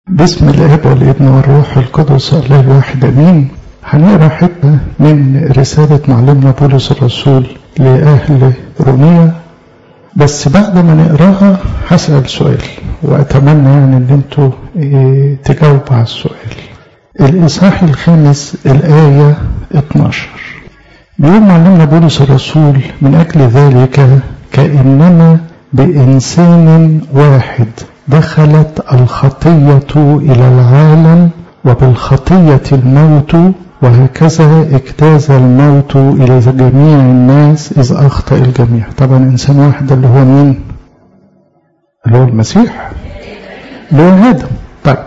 باسم الاب والابن والروح القدس الله الواحد امين هنقرا حته من رساله معلمنا بولس الرسول لاهل روميا بس بعد ما نقراها هسال سؤال واتمنى يعني ان انتوا إيه تجاوبوا على السؤال الاصحاح الخامس الايه 12 بيقول معلمنا بولس الرسول من اجل ذلك كانما بانسان واحد دخلت الخطية إلى العالم وبالخطية الموت وهكذا اجتاز الموت إلى جميع الناس إذ أخطأ الجميع طبعا إنسان واحد اللي هو مين اللي هو المسيح اللي هو آدم طيب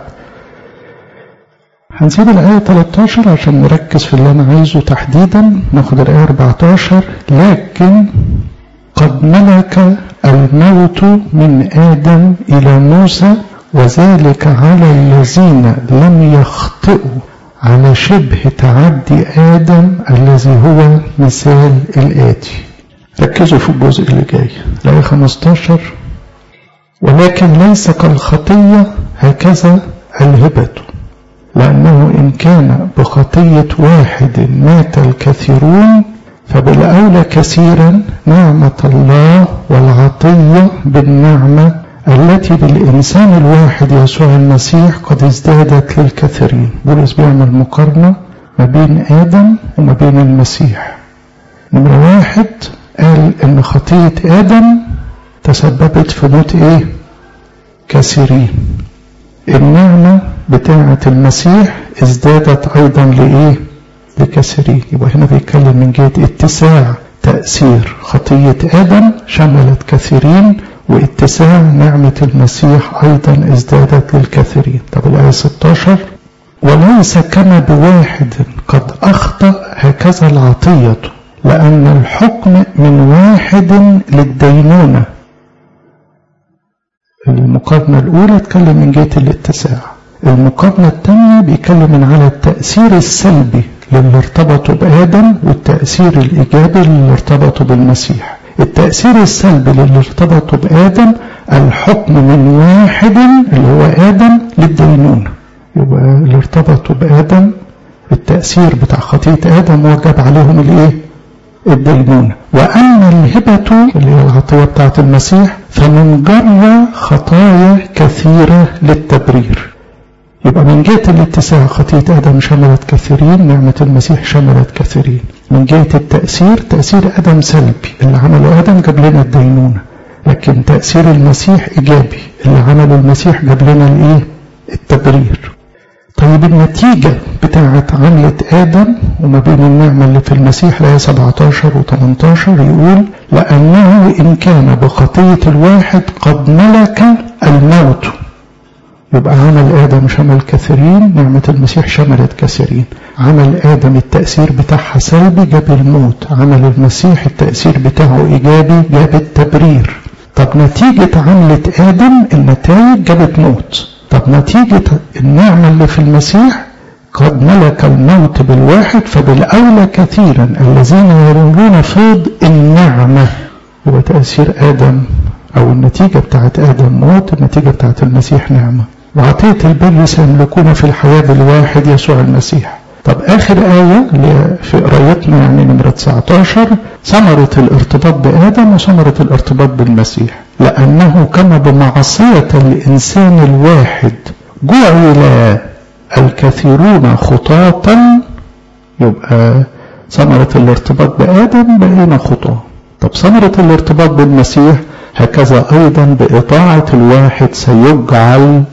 هنسيب الآية 13 عشان نركز في اللي أنا عايزه تحديدا ناخد الآية 14 لكن قد ملك الموت من آدم إلى موسى وذلك على الذين لم يخطئوا على شبه تعدي آدم الذي هو مثال الآتي ركزوا في الجزء اللي جاي الآية 15 ولكن ليس كالخطية هكذا الهبة لأنه إن كان بخطية واحد مات الكثيرون فبالأولى كثيرا نعمة الله والعطية بالنعمة التي بالإنسان الواحد يسوع المسيح قد ازدادت للكثيرين بولس بيعمل مقارنة ما بين آدم وما بين المسيح نمرة واحد قال إن خطية آدم تسببت في موت إيه؟ كثيرين النعمة بتاعة المسيح ازدادت أيضا لإيه؟ لكثيرين يبقى هنا بيتكلم من جهة اتساع تأثير خطية آدم شملت كثيرين واتساع نعمة المسيح أيضا ازدادت للكثيرين طب الآية 16 وليس كما بواحد قد أخطأ هكذا العطية لأن الحكم من واحد للدينونة المقارنة الأولى اتكلم من جهة الاتساع المقارنة الثانية بيتكلم على التأثير السلبي للي ارتبطوا بآدم والتأثير الإيجابي للي ارتبطوا بالمسيح التأثير السلبي للي ارتبطوا بآدم الحكم من واحد اللي هو آدم للدينونة يبقى اللي ارتبطوا بآدم التأثير بتاع خطية آدم وجب عليهم الإيه؟ الدينونة وأما الهبة اللي هي العطية بتاعت المسيح فمن جرى خطايا كثيرة للتبرير يبقى من جهة الاتساع خطية آدم شملت كثيرين نعمة المسيح شملت كثيرين من جهة التأثير تأثير آدم سلبي اللي عمله آدم جاب لنا الدينونة لكن تأثير المسيح إيجابي اللي عمله المسيح جاب لنا الإيه؟ التبرير طيب النتيجة بتاعة عملة آدم وما بين النعمة اللي في المسيح الآية 17 و 18 يقول لأنه إن كان بخطية الواحد قد ملك الموت يبقى عمل آدم شمل كثيرين نعمة المسيح شملت كثيرين عمل آدم التأثير بتاعها سلبي جاب الموت عمل المسيح التأثير بتاعه إيجابي جاب التبرير طب نتيجة عملة آدم النتائج جابت موت طب نتيجة النعمة اللي في المسيح قد ملك الموت بالواحد فبالأولى كثيرا الذين يرون فيض النعمة يبقى تأثير آدم أو النتيجة بتاعت آدم موت النتيجة بتاعت المسيح نعمة وعطية البر سيملكون في الحياة بالواحد يسوع المسيح طب آخر آية اللي في قرايتنا يعني نمرة 19 ثمرة الارتباط بآدم وثمرة الارتباط بالمسيح لأنه كما بمعصية الإنسان الواحد جعل الكثيرون خطاطا يبقى ثمرة الارتباط بآدم بقينا خطاة طب ثمرة الارتباط بالمسيح هكذا أيضا بإطاعة الواحد سيجعل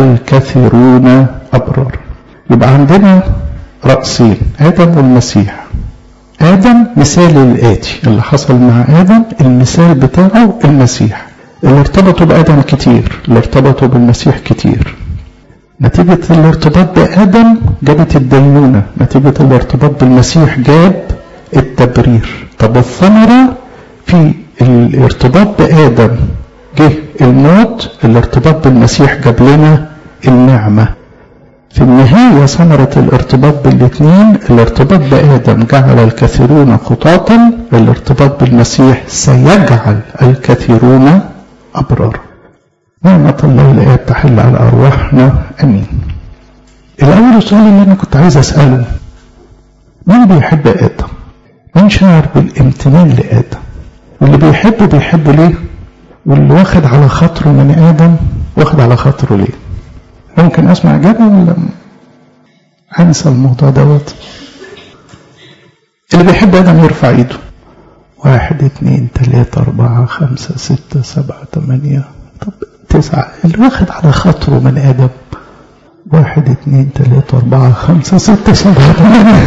الكثيرون أبرار يبقى عندنا رأسين آدم والمسيح آدم مثال الآتي اللي حصل مع آدم المثال بتاعه المسيح اللي ارتبطوا بآدم كتير اللي ارتبطوا بالمسيح كتير نتيجة الارتباط بآدم جابت الدينونة نتيجة الارتباط بالمسيح جاب التبرير طب الثمرة في الارتباط بآدم جه الموت الارتباط بالمسيح جاب لنا النعمة في النهاية ثمرة الارتباط بالاثنين الارتباط بآدم جعل الكثيرون خطاطا الارتباط بالمسيح سيجعل الكثيرون أبرار نعمة نعمة الله الآب تحل على أرواحنا أمين الأول السؤال اللي أنا كنت عايز أسأله مين بيحب آدم؟ مين شعر بالامتنان لآدم؟ واللي بيحبه بيحبه ليه؟ واللي واخد على خاطره من آدم واخد على خاطره ليه؟ ممكن أسمع إجابة ولا أنسى الموضوع دوت؟ اللي بيحب آدم يرفع إيده واحد اتنين تلاتة أربعة خمسة ستة سبعة تمانية طب تسعة اللي واخد على خاطره من آدم واحد اتنين تلاتة أربعة خمسة ستة سبعة تمانية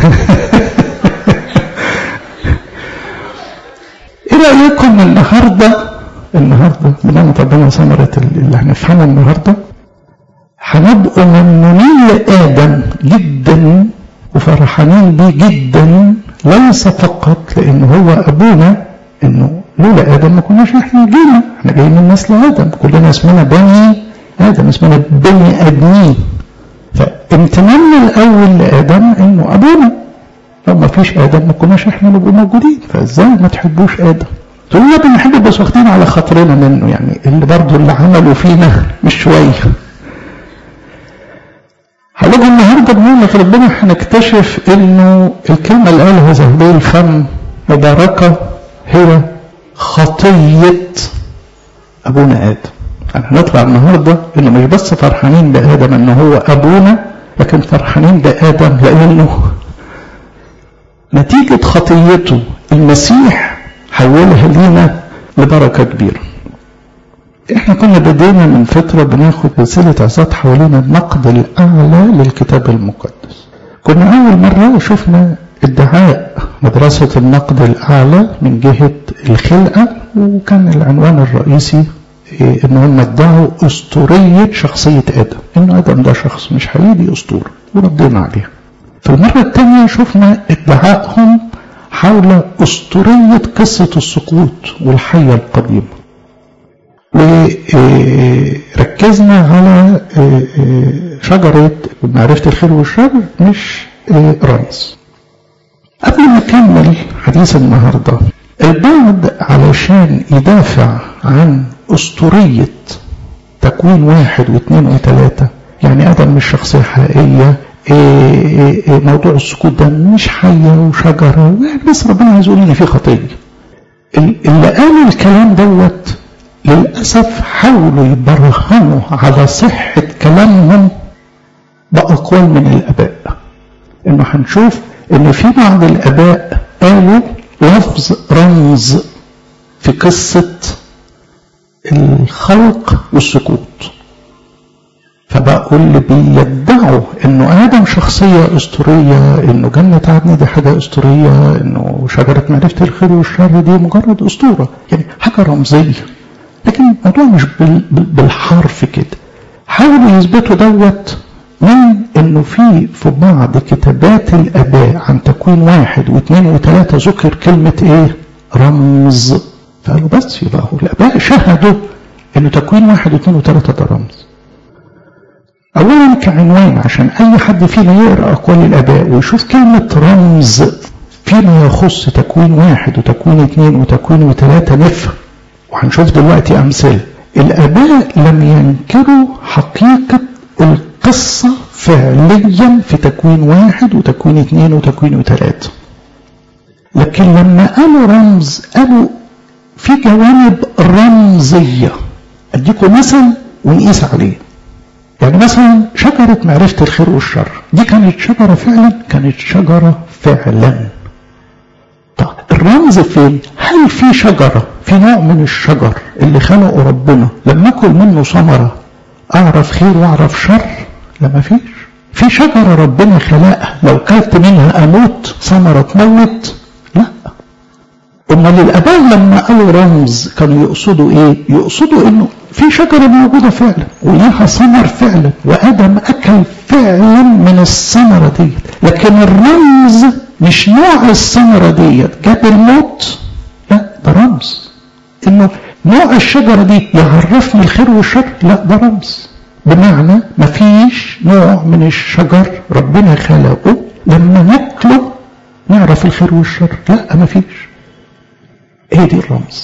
إيه رأيكم النهاردة النهاردة بنعمة ربنا ثمرة اللي هنفهمه النهاردة هنبقوا ممنونين لآدم جدا وفرحانين بيه جدا ليس فقط لأن هو أبونا إنه لولا آدم ما كناش إحنا جينا إحنا جايين من نسل آدم كلنا اسمنا بني آدم اسمنا بني آدمين فامتناننا الأول لآدم إنه أبونا لو ما فيش آدم ما كناش إحنا نبقى موجودين فإزاي ما تحبوش آدم تقول لا بنحب بس واخدين على خاطرنا منه يعني اللي برضه اللي عملوا فينا مش شويه هنيجي النهارده بنعمة ربنا هنكتشف انه الكلمة اللي قالها زهبيل الفم مباركة هي خطية ابونا ادم يعني هنطلع النهارده انه مش بس فرحانين بادم ان هو ابونا لكن فرحانين بادم لانه نتيجة خطيته المسيح حولها لينا لبركة كبيرة احنا كنا بدينا من فترة بناخد سلسلة عظات حوالين النقد الأعلى للكتاب المقدس كنا أول مرة شفنا ادعاء مدرسة النقد الأعلى من جهة الخلقة وكان العنوان الرئيسي إيه ان هم ادعوا اسطورية شخصية ادم ان ادم ده شخص مش حقيقي اسطورة وردينا عليها في المرة الثانية شفنا ادعائهم حول اسطورية قصة السقوط والحية القديمة وركزنا على شجرة معرفة الخير والشر مش رمز قبل ما أكمل حديث النهاردة البعض علشان يدافع عن أسطورية تكوين واحد واثنين وثلاثة يعني آدم مش شخصية حقيقية موضوع السكوت ده مش حية وشجرة يعني بس ربنا عايز يقول إن في خطية اللي قالوا الكلام دوت للأسف حاولوا يبرهنوا على صحة كلامهم بأقوال من الآباء إنه هنشوف إن في بعض الآباء قالوا لفظ رمز في قصة الخلق والسكوت فبقوا اللي بيدعوا انه ادم شخصيه اسطوريه انه جنه عدن دي حاجه اسطوريه انه شجره معرفه الخير والشر دي مجرد اسطوره يعني حاجه رمزيه لكن الموضوع مش بالحرف كده حاولوا يثبتوا دوت من انه في في بعض كتابات الاباء عن تكوين واحد واثنين وثلاثه ذكر كلمه ايه؟ رمز فقالوا بس يبقى هو الاباء شهدوا انه تكوين واحد واثنين وثلاثه ده رمز. اولا كعنوان عشان اي حد فينا يقرا اقوال الاباء ويشوف كلمه رمز فيما يخص تكوين واحد وتكوين اثنين وتكوين وثلاثه نفهم وهنشوف دلوقتي أمثلة الآباء لم ينكروا حقيقة القصة فعليا في تكوين واحد وتكوين اثنين وتكوين ثلاثة لكن لما قالوا رمز قالوا في جوانب رمزية أديكم مثل ونقيس عليه يعني مثلا شجرة معرفة الخير والشر دي كانت شجرة فعلا كانت شجرة فعلا طب الرمز فين هل في شجرة في نوع من الشجر اللي خلقه ربنا لما اكل منه ثمرة اعرف خير واعرف شر لا ما فيش في شجرة ربنا خلقها لو كلت منها اموت ثمرة تموت لا امال الاباء لما قالوا رمز كانوا يقصدوا ايه يقصدوا انه في شجرة موجودة فعلا وليها ثمر فعلا وادم اكل فعلا من الثمرة دي لكن الرمز مش نوع الثمرة ديت جاب الموت لا ده رمز انه نوع الشجرة دي يعرفني الخير والشر لا ده رمز بمعنى مفيش نوع من الشجر ربنا خلقه لما ناكله نعرف الخير والشر لا مفيش هي دي الرمز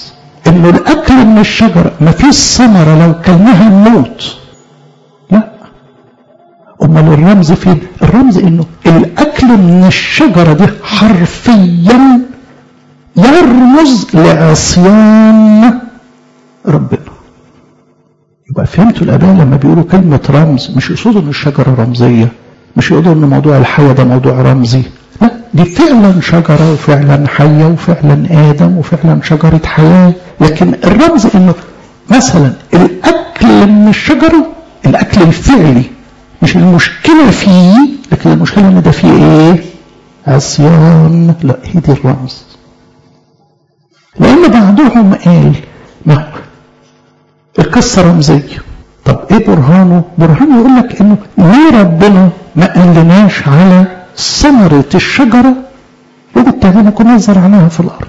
انه الاكل من الشجرة ما فيش ثمرة لو كلناها نموت لا امال الرمز فين الرمز انه الاكل من الشجرة دي حرفيا يرمز لعصيان ربنا يبقى فهمتوا الاباء لما بيقولوا كلمة رمز مش يقصدوا ان الشجرة رمزية مش يقولوا ان موضوع الحياة ده موضوع رمزي لا دي فعلا شجرة وفعلا حية وفعلا آدم وفعلا شجرة حياة لكن الرمز انه مثلا الاكل من الشجرة الاكل الفعلي مش المشكلة فيه لكن المشكلة ان ده فيه ايه عصيان لا هي دي الرمز لان بعضهم قال ما القصة رمزية طب ايه برهانه برهانه يقول لك انه ليه ربنا ما قالناش على ثمرة الشجرة وبالتالي ما كنا زرعناها في الارض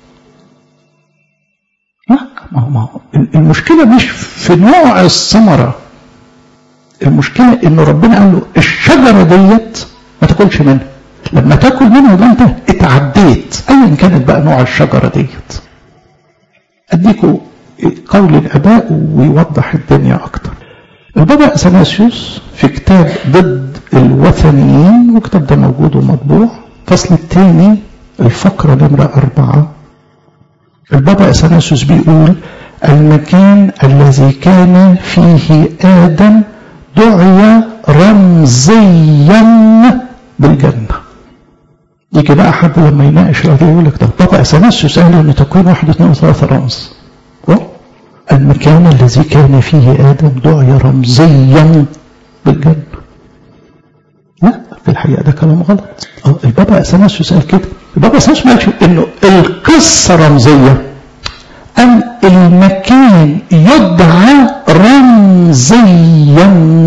لا ما هو ما هو المشكلة مش في نوع الثمرة المشكلة انه ربنا قال له الشجرة ديت ما تاكلش منها لما تاكل منها يبقى انت اتعديت ايا كانت بقى نوع الشجرة ديت اديكوا قول الاباء ويوضح الدنيا اكتر البابا اثناسيوس في كتاب ضد الوثنيين والكتاب ده موجود ومطبوع الفصل الثاني الفقرة نمرة أربعة البابا اثناسيوس بيقول المكان الذي كان فيه آدم دعي رمزيا بالجنة يجي بقى حد لما يناقش القضية يقول لك ده بابا اثناسيوس قال ان تكوين واحد اثنين وثلاثة رمز المكان الذي كان فيه آدم دعي رمزيا بالجنة لا في الحقيقة ده كلام غلط اه البابا اثناسيوس قال كده البابا اثناسيوس ما قالش انه القصة رمزية أم المكان يدعى رمزيا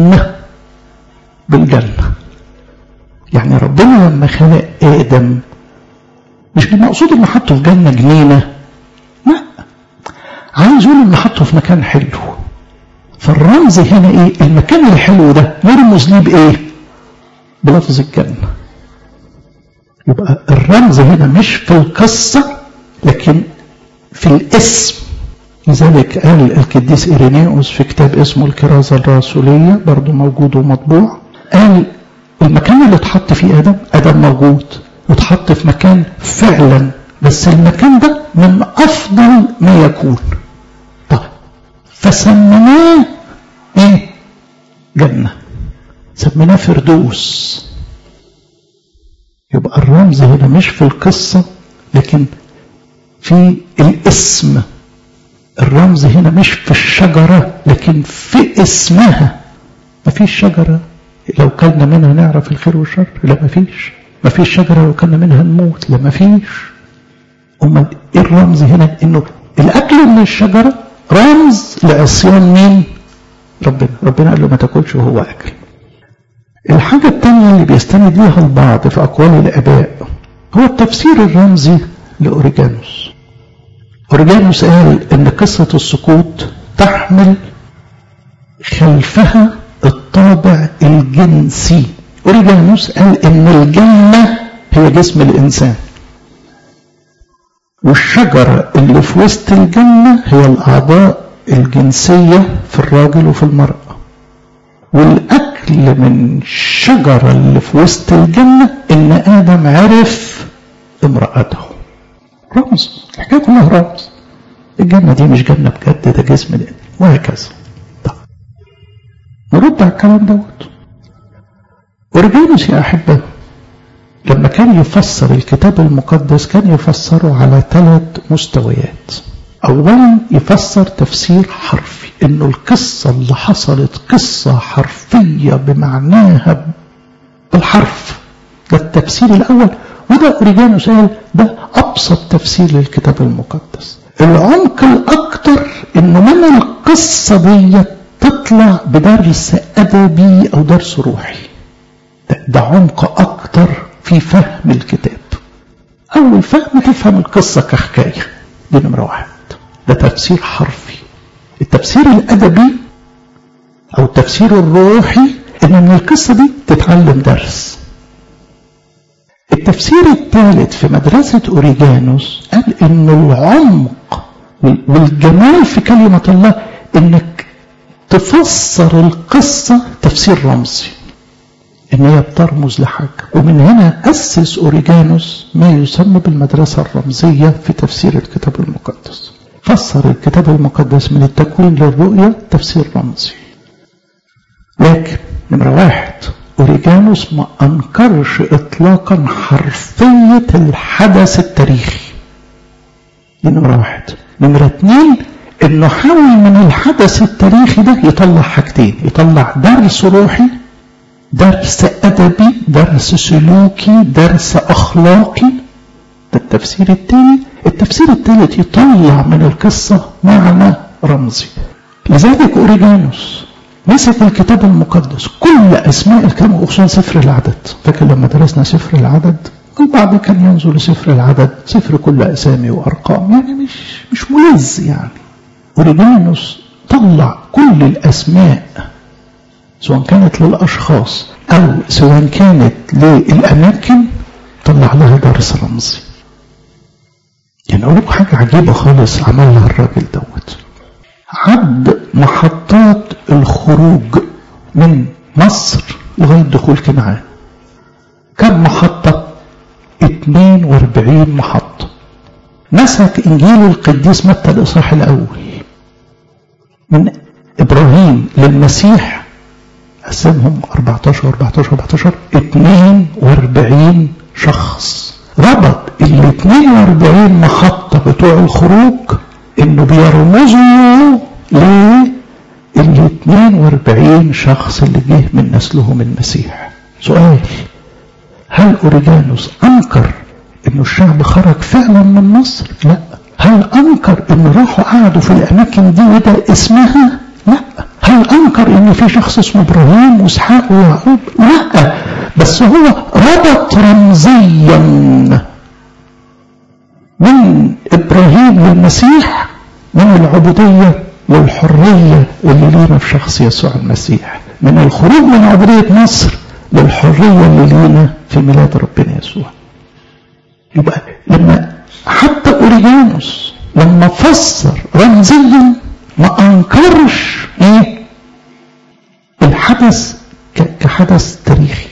بالجنة يعني ربنا لما خلق آدم مش بالمقصود انه حطه في جنة جنينة لا عايز يقول انه حطه في مكان حلو فالرمز هنا ايه المكان الحلو ده يرمز ليه بايه بلفظ الجنة يبقى الرمز هنا مش في القصة لكن في الاسم لذلك قال القديس إيرينيوس في كتاب اسمه الكرازة الرسولية برضو موجود ومطبوع قال المكان اللي اتحط فيه آدم آدم موجود واتحط في مكان فعلا بس المكان ده من أفضل ما يكون طيب فسميناه ايه جنة سميناه فردوس يبقى الرمز هنا مش في القصة لكن في الاسم الرمز هنا مش في الشجرة لكن في اسمها ما فيش شجرة لو كلنا منها نعرف الخير والشر لا ما فيش ما فيش شجرة لو كلنا منها نموت لا ما فيش أمال إيه الرمز هنا إنه الأكل من الشجرة رمز لعصيان مين ربنا ربنا قال له ما تاكلش وهو أكل الحاجة الثانية اللي بيستند ليها البعض في أقوال الآباء هو التفسير الرمزي لأوريجانوس أوريجانوس قال إن قصة السقوط تحمل خلفها الطابع الجنسي أوريجانوس قال إن الجنة هي جسم الإنسان والشجرة اللي في وسط الجنة هي الأعضاء الجنسية في الراجل وفي المرأة والأكل من الشجرة اللي في وسط الجنة إن آدم عرف امرأته رمز الحكاية كلها رمز الجنة دي مش جنة بجد ده جسم ده وهكذا طب نرد على الكلام دوت أورجانوس يا أحبة لما كان يفسر الكتاب المقدس كان يفسره على ثلاث مستويات أولا يفسر تفسير حرفي إنه القصة اللي حصلت قصة حرفية بمعناها بالحرف ده التفسير الأول وده أوريجانوس قال ده أبسط تفسير للكتاب المقدس العمق الأكتر إنه من القصة دي تطلع بدرس أدبي أو درس روحي ده, ده عمق أكتر في فهم الكتاب أول فهم تفهم القصة كحكاية دي نمرة واحد ده تفسير حرفي التفسير الأدبي أو التفسير الروحي إن من القصة دي تتعلم درس التفسير الثالث في مدرسة أوريجانوس قال إن العمق والجمال في كلمة الله انك تفسر القصة تفسير رمزي ان هي بترمز لحاجة ومن هنا اسس اوريجانوس ما يسمى بالمدرسة الرمزية في تفسير الكتاب المقدس فسر الكتاب المقدس من التكوين للرؤية تفسير رمزي لكن نمرة واحد أوريجانوس ما أنكرش إطلاقا حرفية الحدث التاريخي دي نمرة واحد نمرة اتنين إنه حاول من الحدث التاريخي ده يطلع حاجتين يطلع درس روحي درس أدبي درس سلوكي درس أخلاقي ده التفسير التاني التفسير الثالث يطلع من القصة معنى رمزي لذلك أوريجانوس مسك الكتاب المقدس كل أسماء الكلام وخصوصا سفر العدد فاكر لما درسنا سفر العدد البعض كان ينظر لسفر العدد سفر كل أسامي وأرقام يعني مش مش ملز يعني أوريجانوس طلع كل الأسماء سواء كانت للأشخاص أو سواء كانت للأماكن طلع لها درس رمزي يعني أقول لكم حاجة عجيبة خالص عملها الراجل دوت عد محطات الخروج من مصر لغاية دخول كنعان كم محطة 42 محطة مسك إنجيل القديس متى الإصحاح الأول من إبراهيم للمسيح قسمهم 14 14 14 42 شخص ربط ال 42 محطة بتوع الخروج انه بيرمزوا لل 42 شخص اللي جه من نسلهم المسيح سؤال هل اوريجانوس انكر انه الشعب خرج فعلا من مصر لا هل انكر انه راحوا قعدوا في الاماكن دي وده اسمها لا هل انكر ان في شخص اسمه ابراهيم واسحاق ويعقوب لا بس هو ربط رمزيا من ابراهيم للمسيح من العبودية والحرية اللي لينا في شخص يسوع المسيح من الخروج من عبودية مصر للحرية اللي لينا في ميلاد ربنا يسوع يبقى لما حتى اوريجانوس لما فسر رمزيا ما انكرش ايه الحدث كحدث تاريخي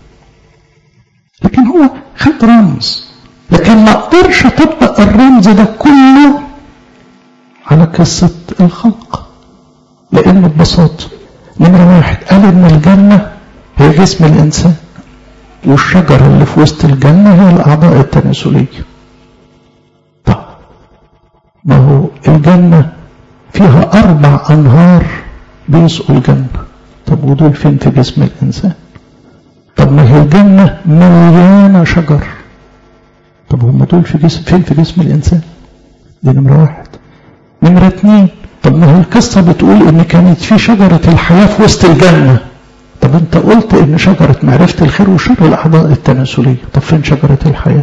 لكن هو خد رمز لكن ما اقدرش اطبق الرمز ده كله على قصة الخلق لأنه ببساطة نمرة واحد قال إن الجنة هي جسم الإنسان والشجرة اللي في وسط الجنة هي الأعضاء التناسلية طب ما هو الجنة فيها أربع أنهار بيسقوا الجنة طب ودول فين في جسم الإنسان طب ما هي الجنة مليانة شجر طب هم دول في جسم فين في جسم الإنسان دي نمرة واحد نمرة اتنين طب ما هي القصة بتقول إن كانت في شجرة الحياة في وسط الجنة طب أنت قلت إن شجرة معرفة الخير وشر الأعضاء التناسلية طب فين شجرة الحياة؟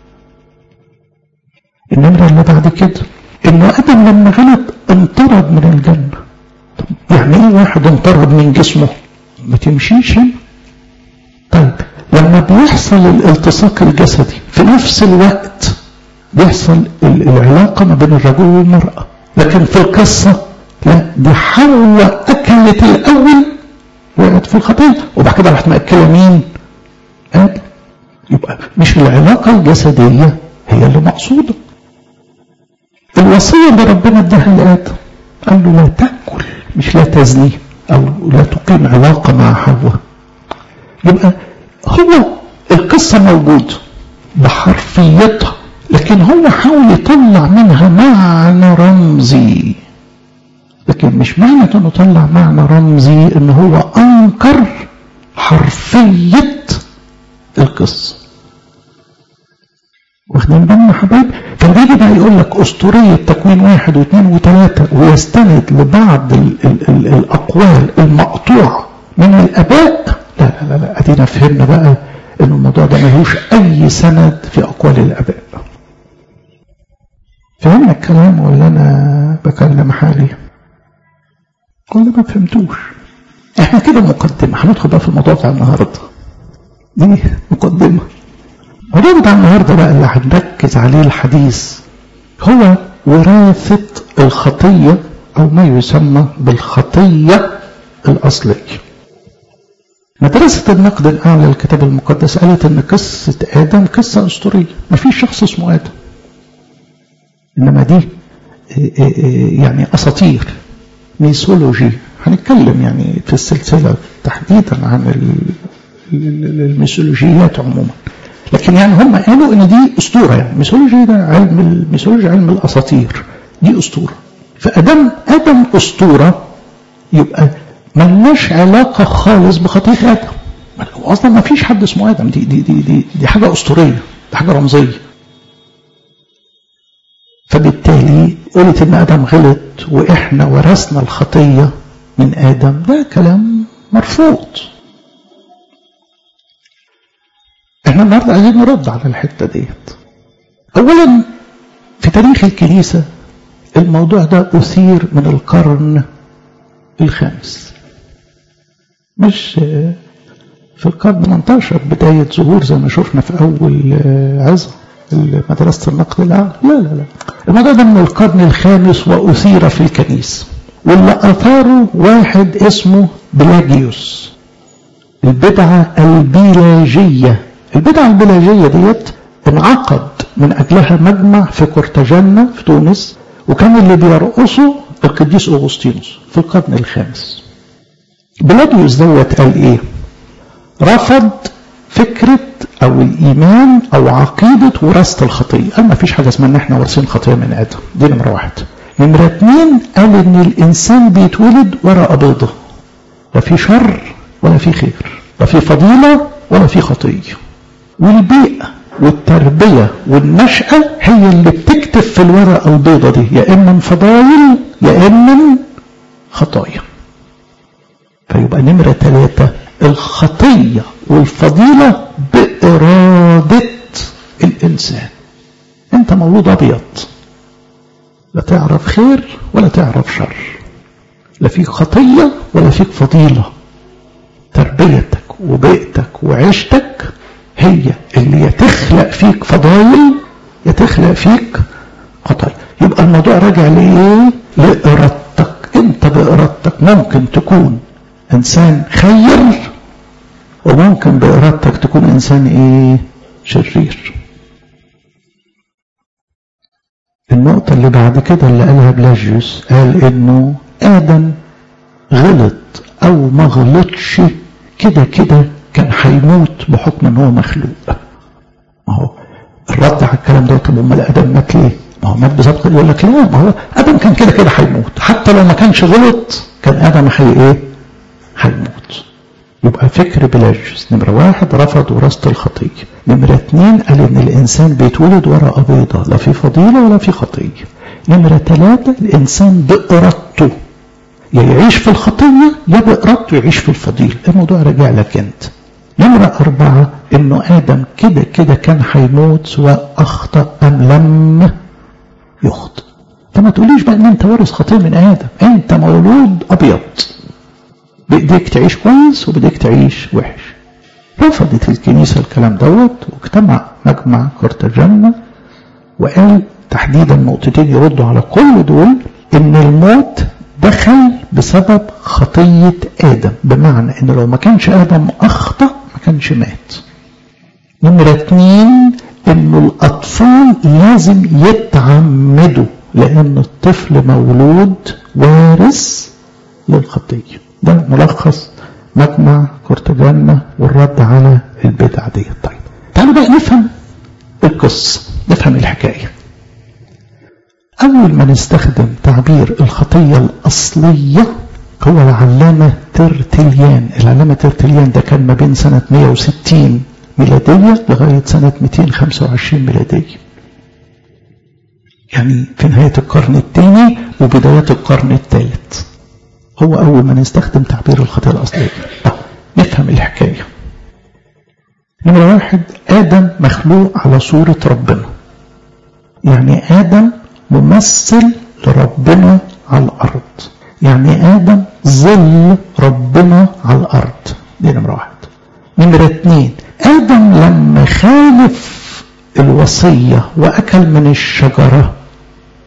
النمرة اللي بعد كده إنه آدم لما غلط انطرد من الجنة طب يعني إيه واحد انطرد من جسمه؟ ما تمشيش هنا طيب لما بيحصل الالتصاق الجسدي في نفس الوقت بيحصل العلاقة ما بين الرجل والمرأة لكن في القصة لا دي حواء أكلت الأول وقعت في الخطية وبعد كده راحت مأكلة مين؟ آدم يبقى مش العلاقة الجسدية هي اللي مقصودة الوصية اللي ربنا اداها لآدم قال له لا تأكل مش لا تزني أو لا تقيم علاقة مع حواء يبقى هو القصة موجودة بحرفيتها لكن هو حاول يطلع منها معنى رمزي لكن مش معنى انه طلع معنى رمزي ان هو انكر حرفية القصة واخدين بالنا حبايب فبيجي بقى يقول لك اسطورية تكوين واحد واثنين وثلاثة ويستند لبعض ال ال ال الاقوال المقطوعة من الاباء لا لا لا, لا ادينا فهمنا بقى ان الموضوع ده ملوش اي سند في اقوال الاباء فهمنا الكلام ولا انا بكلم حالي ولا ما فهمتوش احنا كده مقدمة هندخل بقى في الموضوع بتاع النهاردة دي مقدمة الموضوع بتاع النهاردة بقى اللي هنركز عليه الحديث هو وراثة الخطية أو ما يسمى بالخطية الأصلية مدرسة النقد الأعلى للكتاب المقدس قالت إن قصة آدم قصة أسطورية ما فيش شخص اسمه آدم إنما دي يعني أساطير ميثولوجي هنتكلم يعني في السلسلة تحديدا عن الميثولوجيات عموما لكن يعني هم قالوا ان دي اسطوره يعني ميثولوجي ده علم الميثولوجي علم الاساطير دي اسطوره فادم ادم اسطوره يبقى ملناش علاقه خالص بخطيه ادم اصلا ما فيش حد اسمه ادم دي دي دي دي, دي حاجه اسطوريه دي حاجه رمزيه فبالتالي قلت ان ادم غلط واحنا ورثنا الخطيه من ادم ده كلام مرفوض احنا النهارده عايزين نرد على الحته ديت اولا في تاريخ الكنيسه الموضوع ده اثير من القرن الخامس مش في القرن 18 بداية ظهور زي ما شفنا في أول عظة مدرسة النقد الأعلى لا لا لا الموضوع ده من القرن الخامس وأثير في الكنيسة واللي أثاره واحد اسمه بلاجيوس البدعة البيلاجية البدعة البيلاجية ديت انعقد من أجلها مجمع في قرطاجنة في تونس وكان اللي بيرقصه القديس أغسطينوس في القرن الخامس بلاجيوس دوت قال إيه رفض فكرة أو الإيمان أو عقيدة وراثة الخطية قال ما فيش حاجة اسمها إن إحنا وارثين خطية من آدم دي نمرة واحد نمرة اتنين قال إن الإنسان بيتولد ورقة بيضة لا في شر ولا في خير لا في فضيلة ولا في خطية والبيئة والتربية والنشأة هي اللي بتكتب في الورقة البيضة دي يا إما من فضايل يا إما من خطايا فيبقى نمرة ثلاثة الخطية والفضيلة بإرادة الإنسان أنت مولود أبيض لا تعرف خير ولا تعرف شر لا فيك خطية ولا فيك فضيلة تربيتك وبيئتك وعيشتك هي اللي يتخلق فيك فضايل يتخلق فيك خطايا يبقى الموضوع راجع لإيه؟ لإرادتك أنت بإرادتك ممكن تكون إنسان خير وممكن بإرادتك تكون إنسان إيه؟ شرير النقطة اللي بعد كده اللي قالها بلاجيوس قال إنه آدم غلط أو ما غلطش كده كده كان هيموت بحكم إن هو مخلوق ما هو الرد على الكلام ده طب أمال آدم مات ليه؟ ما هو مات بظبط يقول لك لا ما هو آدم كان كده كده هيموت حتى لو ما كانش غلط كان آدم هي إيه؟ هيموت يبقى فكر بلاجيوس نمرة واحد رفض وراثة الخطية نمرة اتنين قال ان الانسان بيتولد ورقة بيضة لا في فضيلة ولا في خطية نمرة ثلاثة الانسان بإرادته يا يعيش في الخطية يا بإرادته يعيش في الفضيلة الموضوع راجع لك انت نمرة أربعة إنه آدم كده كده كان هيموت سواء أخطأ أم لم يخطئ فما تقوليش بقى إن أنت وارث خطية من آدم أنت مولود أبيض بإيديك تعيش كويس وبإيديك تعيش وحش رفضت الكنيسة الكلام دوت واجتمع مجمع قرطاجنة وقال تحديدا نقطتين يردوا على كل دول ان الموت دخل بسبب خطية آدم بمعنى ان لو ما كانش آدم أخطأ ما كانش مات نمرة اتنين انه الأطفال لازم يتعمدوا لأن الطفل مولود وارث للخطيه ده ملخص مجمع قرطاجنة والرد على البدع دي طيب تعالوا بقى نفهم القصة نفهم الحكاية أول ما نستخدم تعبير الخطية الأصلية هو العلامة ترتليان العلامة ترتليان ده كان ما بين سنة 160 ميلادية لغاية سنة 225 ميلادية يعني في نهاية القرن الثاني وبداية القرن الثالث هو أول ما نستخدم تعبير الخطيئة الأصلية نفهم الحكاية نمرة واحد آدم مخلوق على صورة ربنا يعني آدم ممثل لربنا على الأرض يعني آدم ظل ربنا على الأرض دي نمرة واحد نمرة اتنين آدم لما خالف الوصية وأكل من الشجرة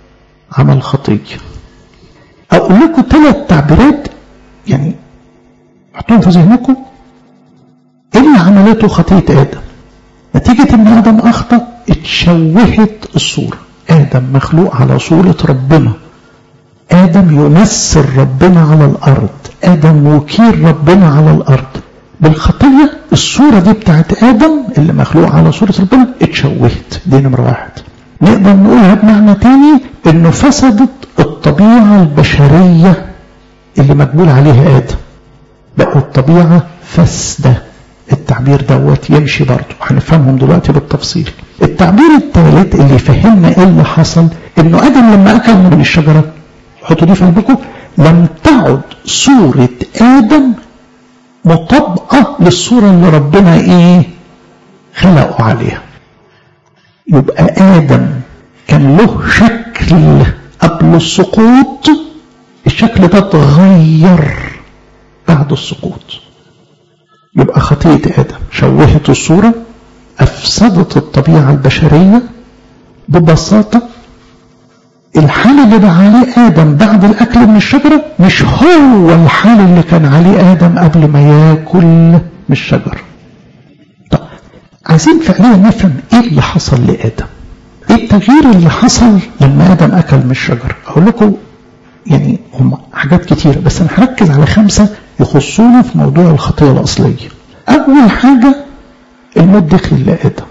عمل خطية أقول لكم ثلاث تعبيرات يعني حطوهم في ذهنكم إيه اللي عملته خطية آدم نتيجة إن آدم أخطأ اتشوهت الصورة آدم مخلوق على صورة ربنا آدم يمثل ربنا على الأرض آدم وكيل ربنا على الأرض بالخطية الصورة دي بتاعت آدم اللي مخلوق على صورة ربنا اتشوهت دي نمرة واحد نقدر نقولها بمعنى تاني انه فسدت الطبيعة البشرية اللي مقبول عليها آدم بقوا الطبيعة فاسدة التعبير دوت يمشي برضه هنفهمهم دلوقتي بالتفصيل التعبير الثالث اللي يفهمنا ايه اللي حصل انه ادم لما اكل من الشجره حطوا دي في قلبكم لم تعد صوره ادم مطابقه للصوره اللي ربنا ايه خلقه عليها يبقى ادم كان له شكل قبل السقوط الشكل ده اتغير بعد السقوط يبقى خطية آدم شوهت الصورة أفسدت الطبيعة البشرية ببساطة الحال اللي بقى عليه آدم بعد الأكل من الشجرة مش هو الحال اللي كان عليه آدم قبل ما ياكل من الشجرة طب عايزين فعليا نفهم ايه اللي حصل لآدم ايه التغيير اللي حصل لما آدم أكل من الشجرة أقول لكم يعني هم حاجات كتيرة بس أنا هركز على خمسة يخصوني في موضوع الخطية الأصلية أول حاجة الموت دخل لآدم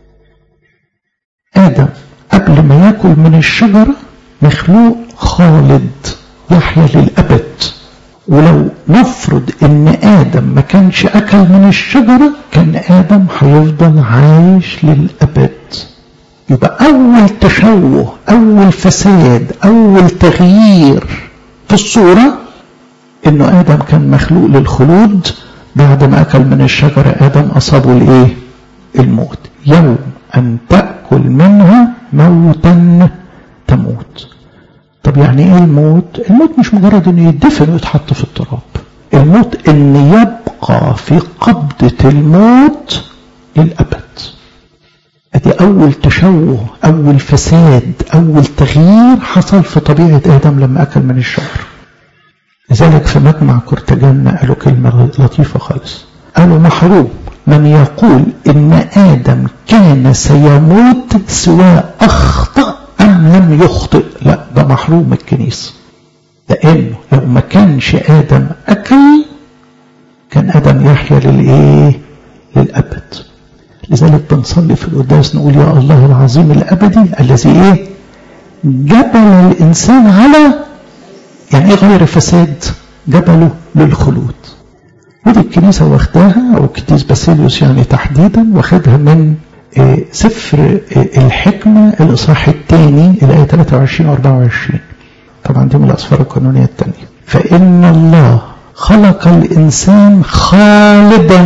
آدم قبل ما ياكل من الشجرة مخلوق خالد يحيا للأبد ولو نفرض ان آدم ما كانش أكل من الشجرة كان آدم هيفضل عايش للأبد يبقى أول تشوه أول فساد أول تغيير في الصورة إنه آدم كان مخلوق للخلود بعد ما أكل من الشجرة آدم أصابه الإيه؟ الموت يوم أن تأكل منها موتا تموت طب يعني إيه الموت؟ الموت مش مجرد إنه يدفن ويتحط في التراب الموت إن يبقى في قبضة الموت للأبد ادي اول تشوه اول فساد اول تغيير حصل في طبيعة ادم لما اكل من الشجر لذلك في مجمع كرتجان قالوا كلمة لطيفة خالص قالوا محروم من يقول ان ادم كان سيموت سواء اخطأ ام لم يخطئ لا ده محروم الكنيسة لانه لو ما كانش ادم اكل كان ادم يحيا للايه للابد لذلك بنصلي في القداس نقول يا الله العظيم الابدي الذي ايه جبل الانسان على يعني ايه غير فساد جبله للخلود ودي الكنيسه واخداها او القديس باسيليوس يعني تحديدا واخدها من إيه سفر إيه الحكمه الاصحاح الثاني الايه 23 و 24 طبعا دي من الاسفار القانونيه الثانيه فان الله خلق الانسان خالدا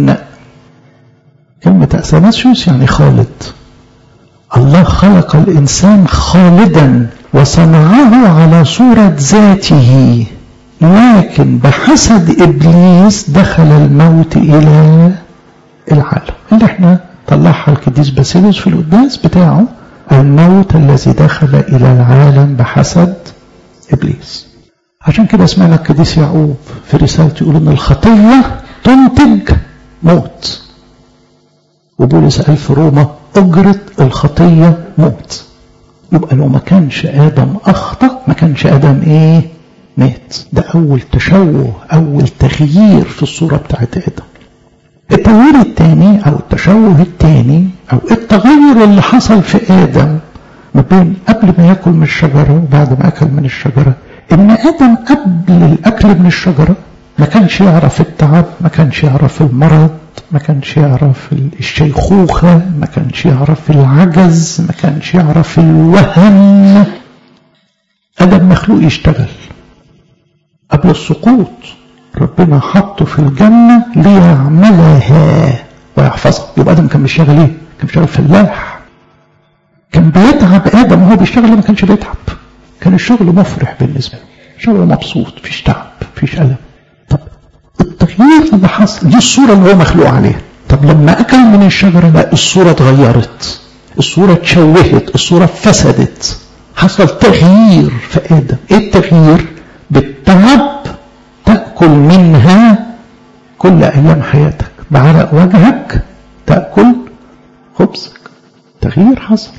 كلمة أثناسيوس يعني خالد الله خلق الإنسان خالدا وصنعه على صورة ذاته لكن بحسد إبليس دخل الموت إلى العالم اللي احنا طلعها القديس باسيلوس في القداس بتاعه الموت الذي دخل إلى العالم بحسد إبليس عشان كده سمعنا القديس يعقوب في رسالته يقول إن الخطية تنتج موت وبولس قال في روما أجرة الخطية موت يبقى لو ما كانش آدم أخطأ ما كانش آدم إيه مات ده أول تشوه أول تغيير في الصورة بتاعت آدم التغيير الثاني أو التشوه الثاني أو التغير اللي حصل في آدم ما بين قبل ما ياكل من الشجرة وبعد ما أكل من الشجرة إن آدم قبل الأكل من الشجرة ما كانش يعرف التعب ما كانش يعرف المرض ما كانش يعرف الشيخوخة ما كانش يعرف العجز ما كانش يعرف الوهن آدم مخلوق يشتغل قبل السقوط ربنا حطه في الجنة ليعملها ويحفظها يبقى آدم كان بيشتغل ايه؟ كان بيشتغل فلاح كان بيتعب آدم وهو بيشتغل ما كانش بيتعب كان الشغل مفرح بالنسبة له شغل مبسوط مفيش تعب مفيش ألم طب التغيير اللي حصل دي الصورة اللي هو مخلوق عليها طب لما أكل من الشجرة لا الصورة اتغيرت الصورة اتشوهت الصورة فسدت حصل تغيير في ادم ايه التغيير بالتعب تاكل منها كل ايام حياتك بعرق وجهك تاكل خبزك تغيير حصل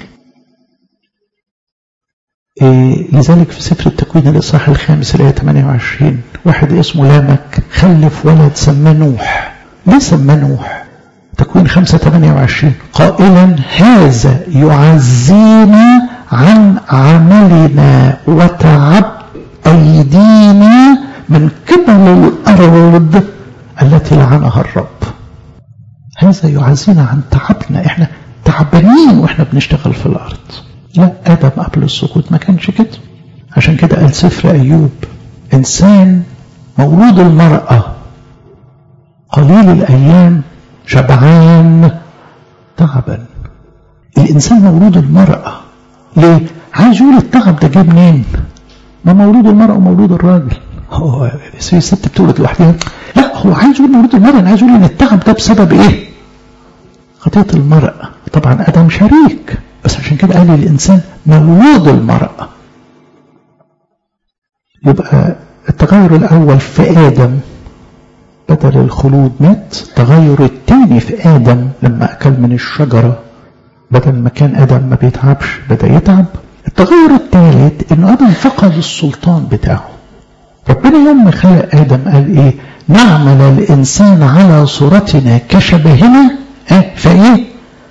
إيه لذلك في سفر التكوين الإصحاح الخامس الآية 28 واحد اسمه لامك خلف ولد سماه نوح ليه سماه نوح؟ تكوين 5 28 قائلا هذا يعزينا عن عملنا وتعب أيدينا من قبل الأرض التي لعنها الرب هذا يعزينا عن تعبنا احنا تعبانين واحنا بنشتغل في الأرض لا آدم قبل السقوط ما كانش كده عشان كده قال سفر أيوب إنسان مولود المرأة قليل الأيام شبعان تعبا الإنسان مولود المرأة ليه؟ عايز يقول التعب ده جه منين؟ ما مولود المرأة ومولود الراجل هو الست بتولد لوحدها لا هو عايز يقول مولود المرأة أنا عايز يقول إن التعب ده بسبب إيه؟ خطية المرأة طبعا آدم شريك بس عشان كده قال الإنسان مولود المرأة يبقى التغير الأول في آدم بدل الخلود مات التغير الثاني في آدم لما أكل من الشجرة بدل ما كان آدم ما بيتعبش بدأ يتعب التغير الثالث إنه آدم فقد السلطان بتاعه ربنا يوم ما خلق آدم قال إيه نعمل الإنسان على صورتنا كشبهنا إيه فإيه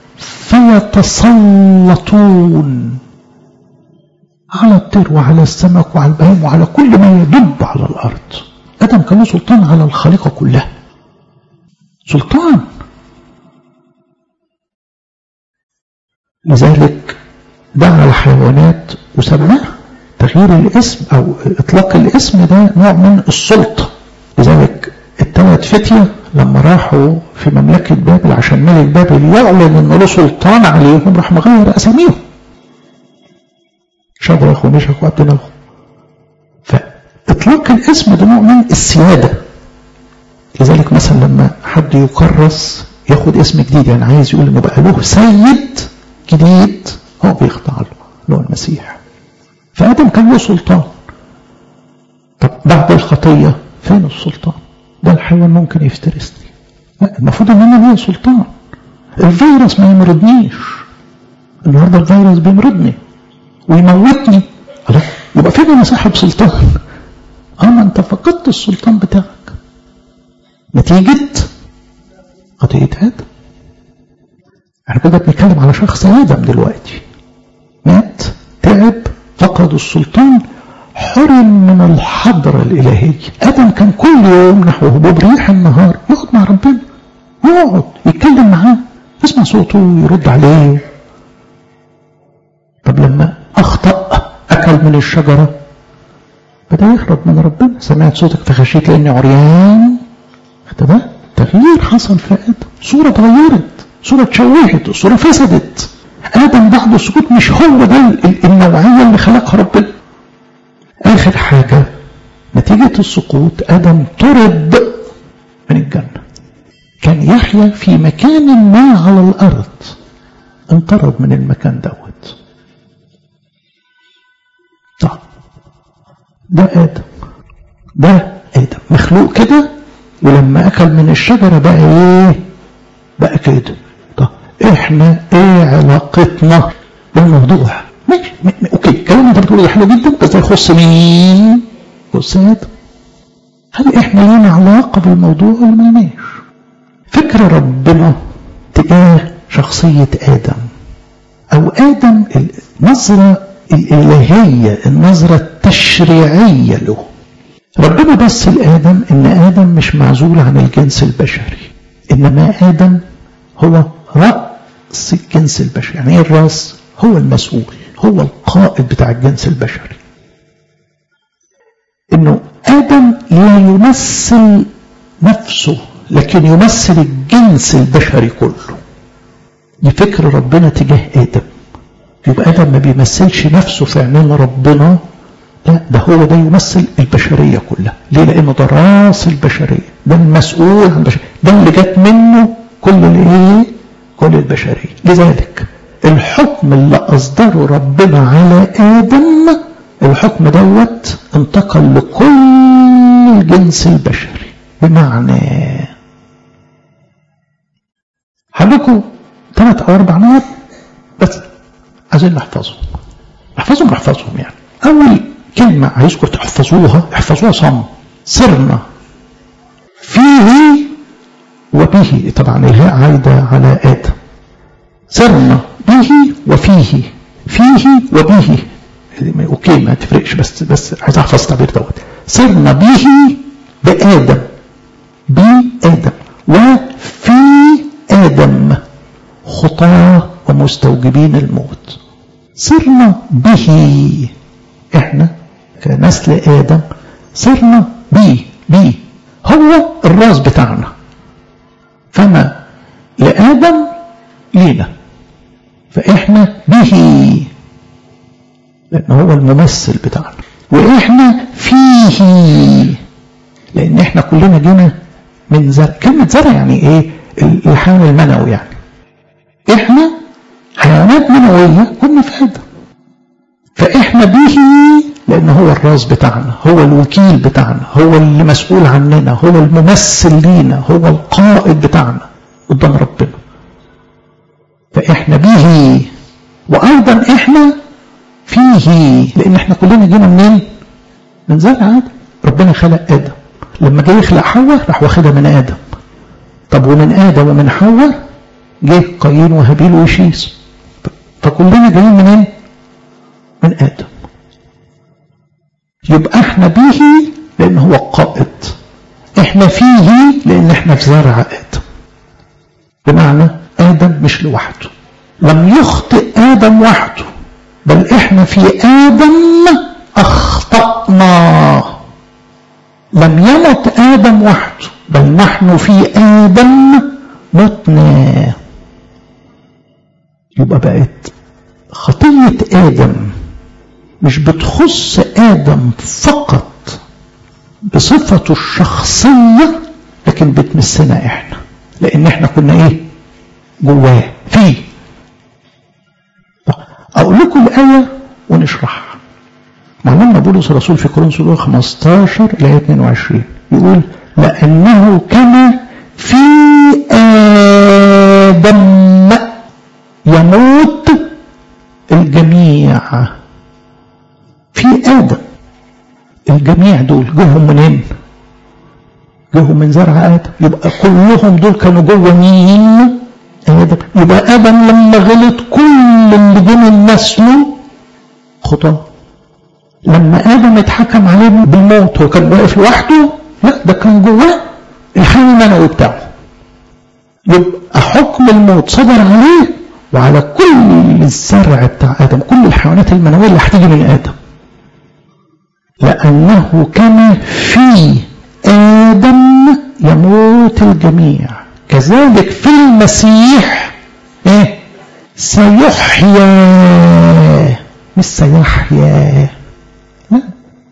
فيتسلطون على الطير وعلى السمك وعلى البهيم وعلى كل ما يدب على الأرض آدم كان له سلطان على الخليقة كلها سلطان لذلك دعا الحيوانات وسماها تغيير الاسم أو إطلاق الاسم ده نوع من السلطة لذلك الثلاث فتية لما راحوا في مملكة بابل عشان ملك بابل يعلن انه له سلطان عليهم راح مغير اساميهم شدرخ ومشك وابدنغ فاطلاق الاسم ده نوع من السيادة لذلك مثلا لما حد يكرس ياخد اسم جديد يعني عايز يقول انه بقى له سيد جديد هو بيخضع له اللي هو المسيح فادم كان له سلطان طب بعد الخطيه فين السلطان ده الحيوان ممكن يفترسني لا المفروض ان انا ليا سلطان الفيروس ما يمرضنيش النهارده الفيروس بيمرضني ويموتني لا يبقى فين انا صاحب سلطان اه ما انت فقدت السلطان بتاعك نتيجة خطيئة آدم احنا كده بنتكلم على شخص آدم دلوقتي مات تعب فقد السلطان حرم من الحضرة الإلهية آدم كان كل يوم نحو هبوب ريح النهار يقعد مع ربنا يقعد يتكلم معاه يسمع صوته يرد عليه طب لما أخطأ أكل من الشجرة بدأ يهرب من ربنا سمعت صوتك فخشيت لأني عريان ده تغيير حصل في آدم صورة اتغيرت صورة اتشوهت صورة فسدت آدم بعد السقوط مش هو ده النوعية اللي خلقها ربنا آخر حاجة نتيجة السقوط آدم طرد من الجنة كان يحيا في مكان ما على الأرض انطرد من المكان دوت طب ده آدم ده آدم مخلوق كده ولما أكل من الشجرة بقى إيه بقى كده طب إحنا إيه علاقتنا بالموضوع ماشي اوكي الكلام انت بتقوله حلو جدا بس ده يخص مين؟ يخص ادم هل احنا لينا علاقه بالموضوع ولا مالناش؟ فكر ربنا تجاه شخصيه ادم او ادم النظره الالهيه النظره التشريعيه له ربنا بص لادم ان ادم مش معزول عن الجنس البشري انما ادم هو راس الجنس البشري يعني ايه الراس هو المسؤول هو القائد بتاع الجنس البشري انه ادم لا يمثل نفسه لكن يمثل الجنس البشري كله دي فكر ربنا تجاه ادم يبقى ادم ما بيمثلش نفسه في عينين ربنا لا ده هو ده يمثل البشريه كلها ليه لانه ده راس البشريه ده المسؤول عن البشريه ده اللي جت منه كل الايه كل البشريه لذلك الحكم اللي أصدره ربنا على آدم الحكم دوت انتقل لكل الجنس البشري بمعنى هقول ثلاث أو أربع نقط بس عايزين نحفظهم نحفظهم نحفظهم يعني أول كلمة عايزكم تحفظوها احفظوها صم صرنا فيه وبه طبعا الهاء عايدة على آدم صرنا به وفيه فيه وبه اوكي ما تفرقش بس بس عايز احفظ التعبير دوت صرنا به بآدم بآدم وفي آدم خطاة ومستوجبين الموت صرنا به احنا كنسل آدم صرنا به به هو الراس بتاعنا فما لآدم لينا فإحنا به لأن هو الممثل بتاعنا وإحنا فيه لأن إحنا كلنا جينا من زرع كلمة زرع يعني إيه الحيوان المنوي يعني إحنا حيوانات منوية كنا في آدم فإحنا به لأن هو الراس بتاعنا هو الوكيل بتاعنا هو اللي مسؤول عننا هو الممثل لينا هو القائد بتاعنا قدام ربنا فإحنا به وأيضا إحنا فيه لأن إحنا كلنا جينا منين؟ من زرع آدم ربنا خلق آدم لما جه يخلق حواء راح واخدها من آدم طب ومن آدم ومن حواء جه قايين وهابيل وشيس فكلنا جايين منين؟ من آدم يبقى احنا به لأن هو القائد احنا فيه لأن احنا في زرع آدم بمعنى آدم مش لوحده لم يخطئ آدم وحده بل احنا في آدم أخطأنا لم يمت آدم وحده بل نحن في آدم متنا يبقى بقت خطية آدم مش بتخص آدم فقط بصفته الشخصية لكن بتمسنا احنا لان احنا كنا ايه جواه فيه اقول لكم الآية ونشرحها معلمنا بولس الرسول في كورنثوس 15 الآية 22 يقول لأنه كما في آدم يموت الجميع في آدم الجميع دول جوهم منين جوهم من زرع آدم يبقى كلهم دول كانوا جوه مين آدم يبقى آدم لما غلط كل اللي جه من نسله خطاه لما آدم اتحكم عليه بالموت هو كان واقف لوحده لا ده كان جواه الحيوان المنوي بتاعه يبقى حكم الموت صدر عليه وعلى كل الزرع بتاع آدم كل الحيوانات المنوية اللي هتيجي من آدم لأنه كان في آدم يموت الجميع كذلك في المسيح إيه؟ سيحيا مش سيحيا لا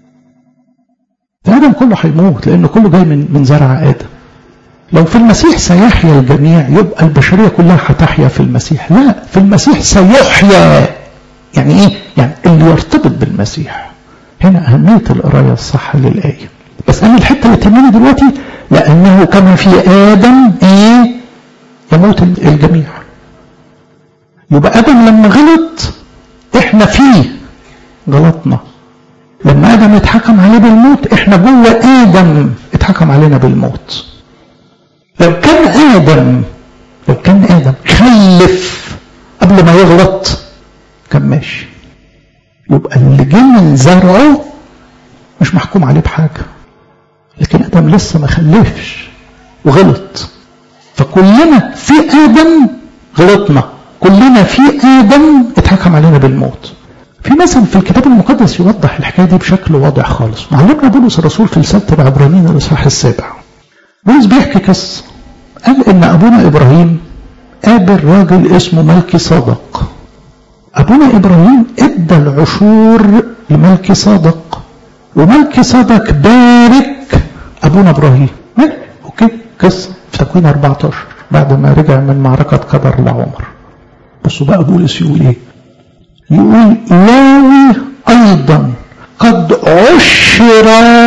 آدم كله هيموت لأنه كله جاي من من زرع آدم لو في المسيح سيحيا الجميع يبقى البشرية كلها هتحيا في المسيح لا في المسيح سيحيا يعني ايه يعني اللي يرتبط بالمسيح هنا أهمية القراية الصح للآية بس أنا الحتة اللي تهمني دلوقتي لأنه كما في آدم إيه يموت الجميع يبقى آدم لما غلط إحنا فيه غلطنا لما آدم اتحكم عليه بالموت إحنا جوه آدم اتحكم علينا بالموت لو كان آدم لو كان آدم خلف قبل ما يغلط كان ماشي يبقى اللي جه من زرعه مش محكوم عليه بحاجة لكن آدم لسه ما خلفش وغلط فكلنا في آدم غلطنا كلنا في آدم اتحكم علينا بالموت في مثل في الكتاب المقدس يوضح الحكاية دي بشكل واضح خالص معلمنا بولس الرسول في رسالة العبرانيين الإصحاح السابع بولس بيحكي قصة قال إن أبونا إبراهيم قابل راجل اسمه ملكي صادق أبونا إبراهيم إدى العشور لملكي صادق وملكي صادق بارك أبونا إبراهيم أوكي قصة في تكوين 14 بعد ما رجع من معركة قدر لعمر بصوا بقى بولس يقول ايه يقول لاوي ايضا قد عشر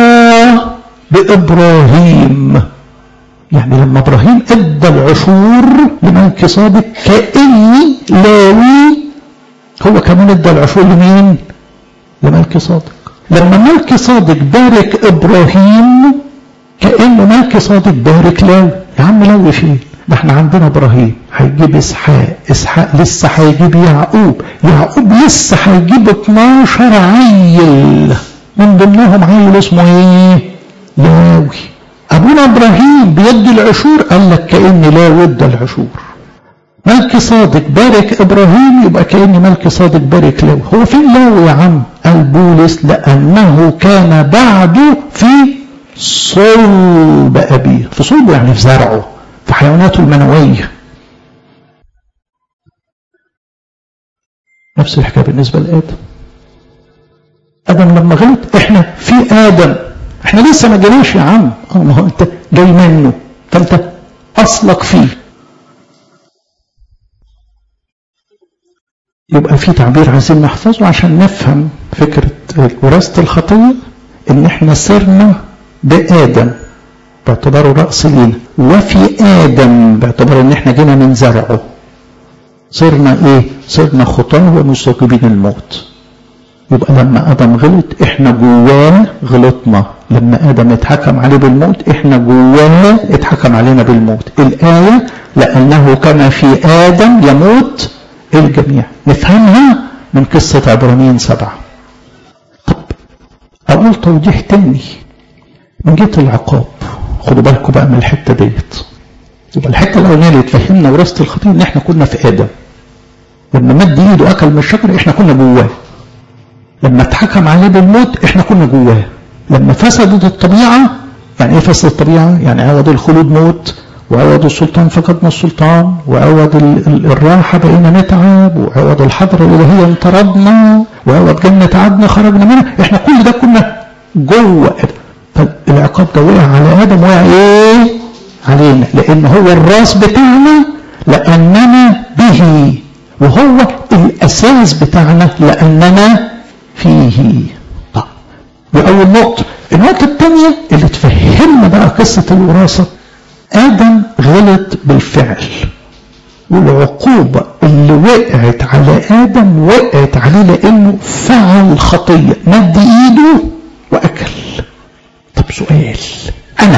بابراهيم يعني لما ابراهيم ادى العشور لملك صادق كاني لاوي هو كمان ادى العشور لمين لملك صادق لما ملك صادق بارك ابراهيم كانه ملك صادق بارك لاوي يا عم لاوي فين ده احنا عندنا ابراهيم هيجيب اسحاق اسحاق لسه هيجيب يعقوب يعقوب لسه هيجيب 12 عيل من ضمنهم عيل اسمه ايه لاوي ابونا ابراهيم بيدي العشور قال لك كان لاوي ادى العشور ملك صادق بارك ابراهيم يبقى كان ملك صادق بارك لاوي هو فين لاوي يا عم قال بولس لانه كان بعده في صلب ابيه في صلبه يعني في زرعه في حيواناته المنويه نفس الحكايه بالنسبه لادم ادم لما غلط احنا في ادم احنا لسه ما جيناش يا عم اه ما هو انت جاي منه فانت اصلك فيه يبقى في تعبير عايزين نحفظه عشان نفهم فكرة وراثة الخطية ان احنا صرنا بآدم باعتباره رأس لينا وفي آدم باعتبار ان احنا جينا من زرعه صرنا ايه صرنا خطاه ومستوجبين الموت يبقى لما ادم غلط احنا جواه غلطنا لما ادم اتحكم عليه بالموت احنا جواه اتحكم علينا بالموت الايه لانه كان في ادم يموت الجميع نفهمها من قصه عبرانيين سبعه طب اقول توضيح تاني من جهه العقاب خدوا بالكم بقى من الحته ديت يبقى الحته الاولانيه اللي تفهمنا وراثه الخطيه ان احنا كنا في ادم لما مد ايده اكل من الشجر احنا كنا جواه لما اتحكم عليه بالموت احنا كنا جواه لما فسدت الطبيعه يعني ايه فسد الطبيعه يعني عوض الخلود موت وعوض السلطان فقدنا السلطان وعوض الراحة بقينا نتعب وعوض الحضرة الإلهية انطردنا وعوض جنة عدن خرجنا منها احنا كل ده كنا جوه فالعقاب ده وقع على آدم وقع ايه علينا لأن هو الراس بتاعنا لأننا به وهو الأساس بتاعنا لأننا فيه طب دي أول نقطة النقطة الثانية اللي تفهمنا بقى قصة الوراثة آدم غلط بالفعل والعقوبة اللي وقعت على آدم وقعت عليه لأنه فعل خطية مد إيده وأكل طب سؤال أنا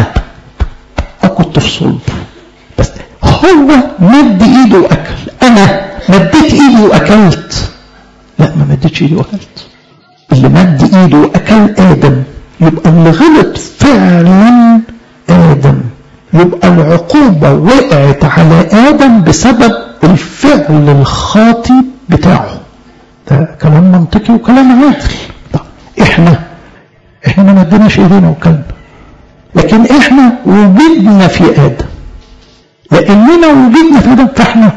كنت في صلب بس هو مد إيده وأكل أنا مديت إيدي وأكلت لا ما مديتش إيدي وأكلت اللي مد إيده وأكل آدم يبقى اللي غلط فعلا آدم يبقى العقوبة وقعت على آدم بسبب الفعل الخاطي بتاعه ده كلام منطقي وكلام عادل طب احنا احنا ما مديناش ايدينا وكلنا لكن احنا وجدنا في آدم لأننا وجدنا في آدم فاحنا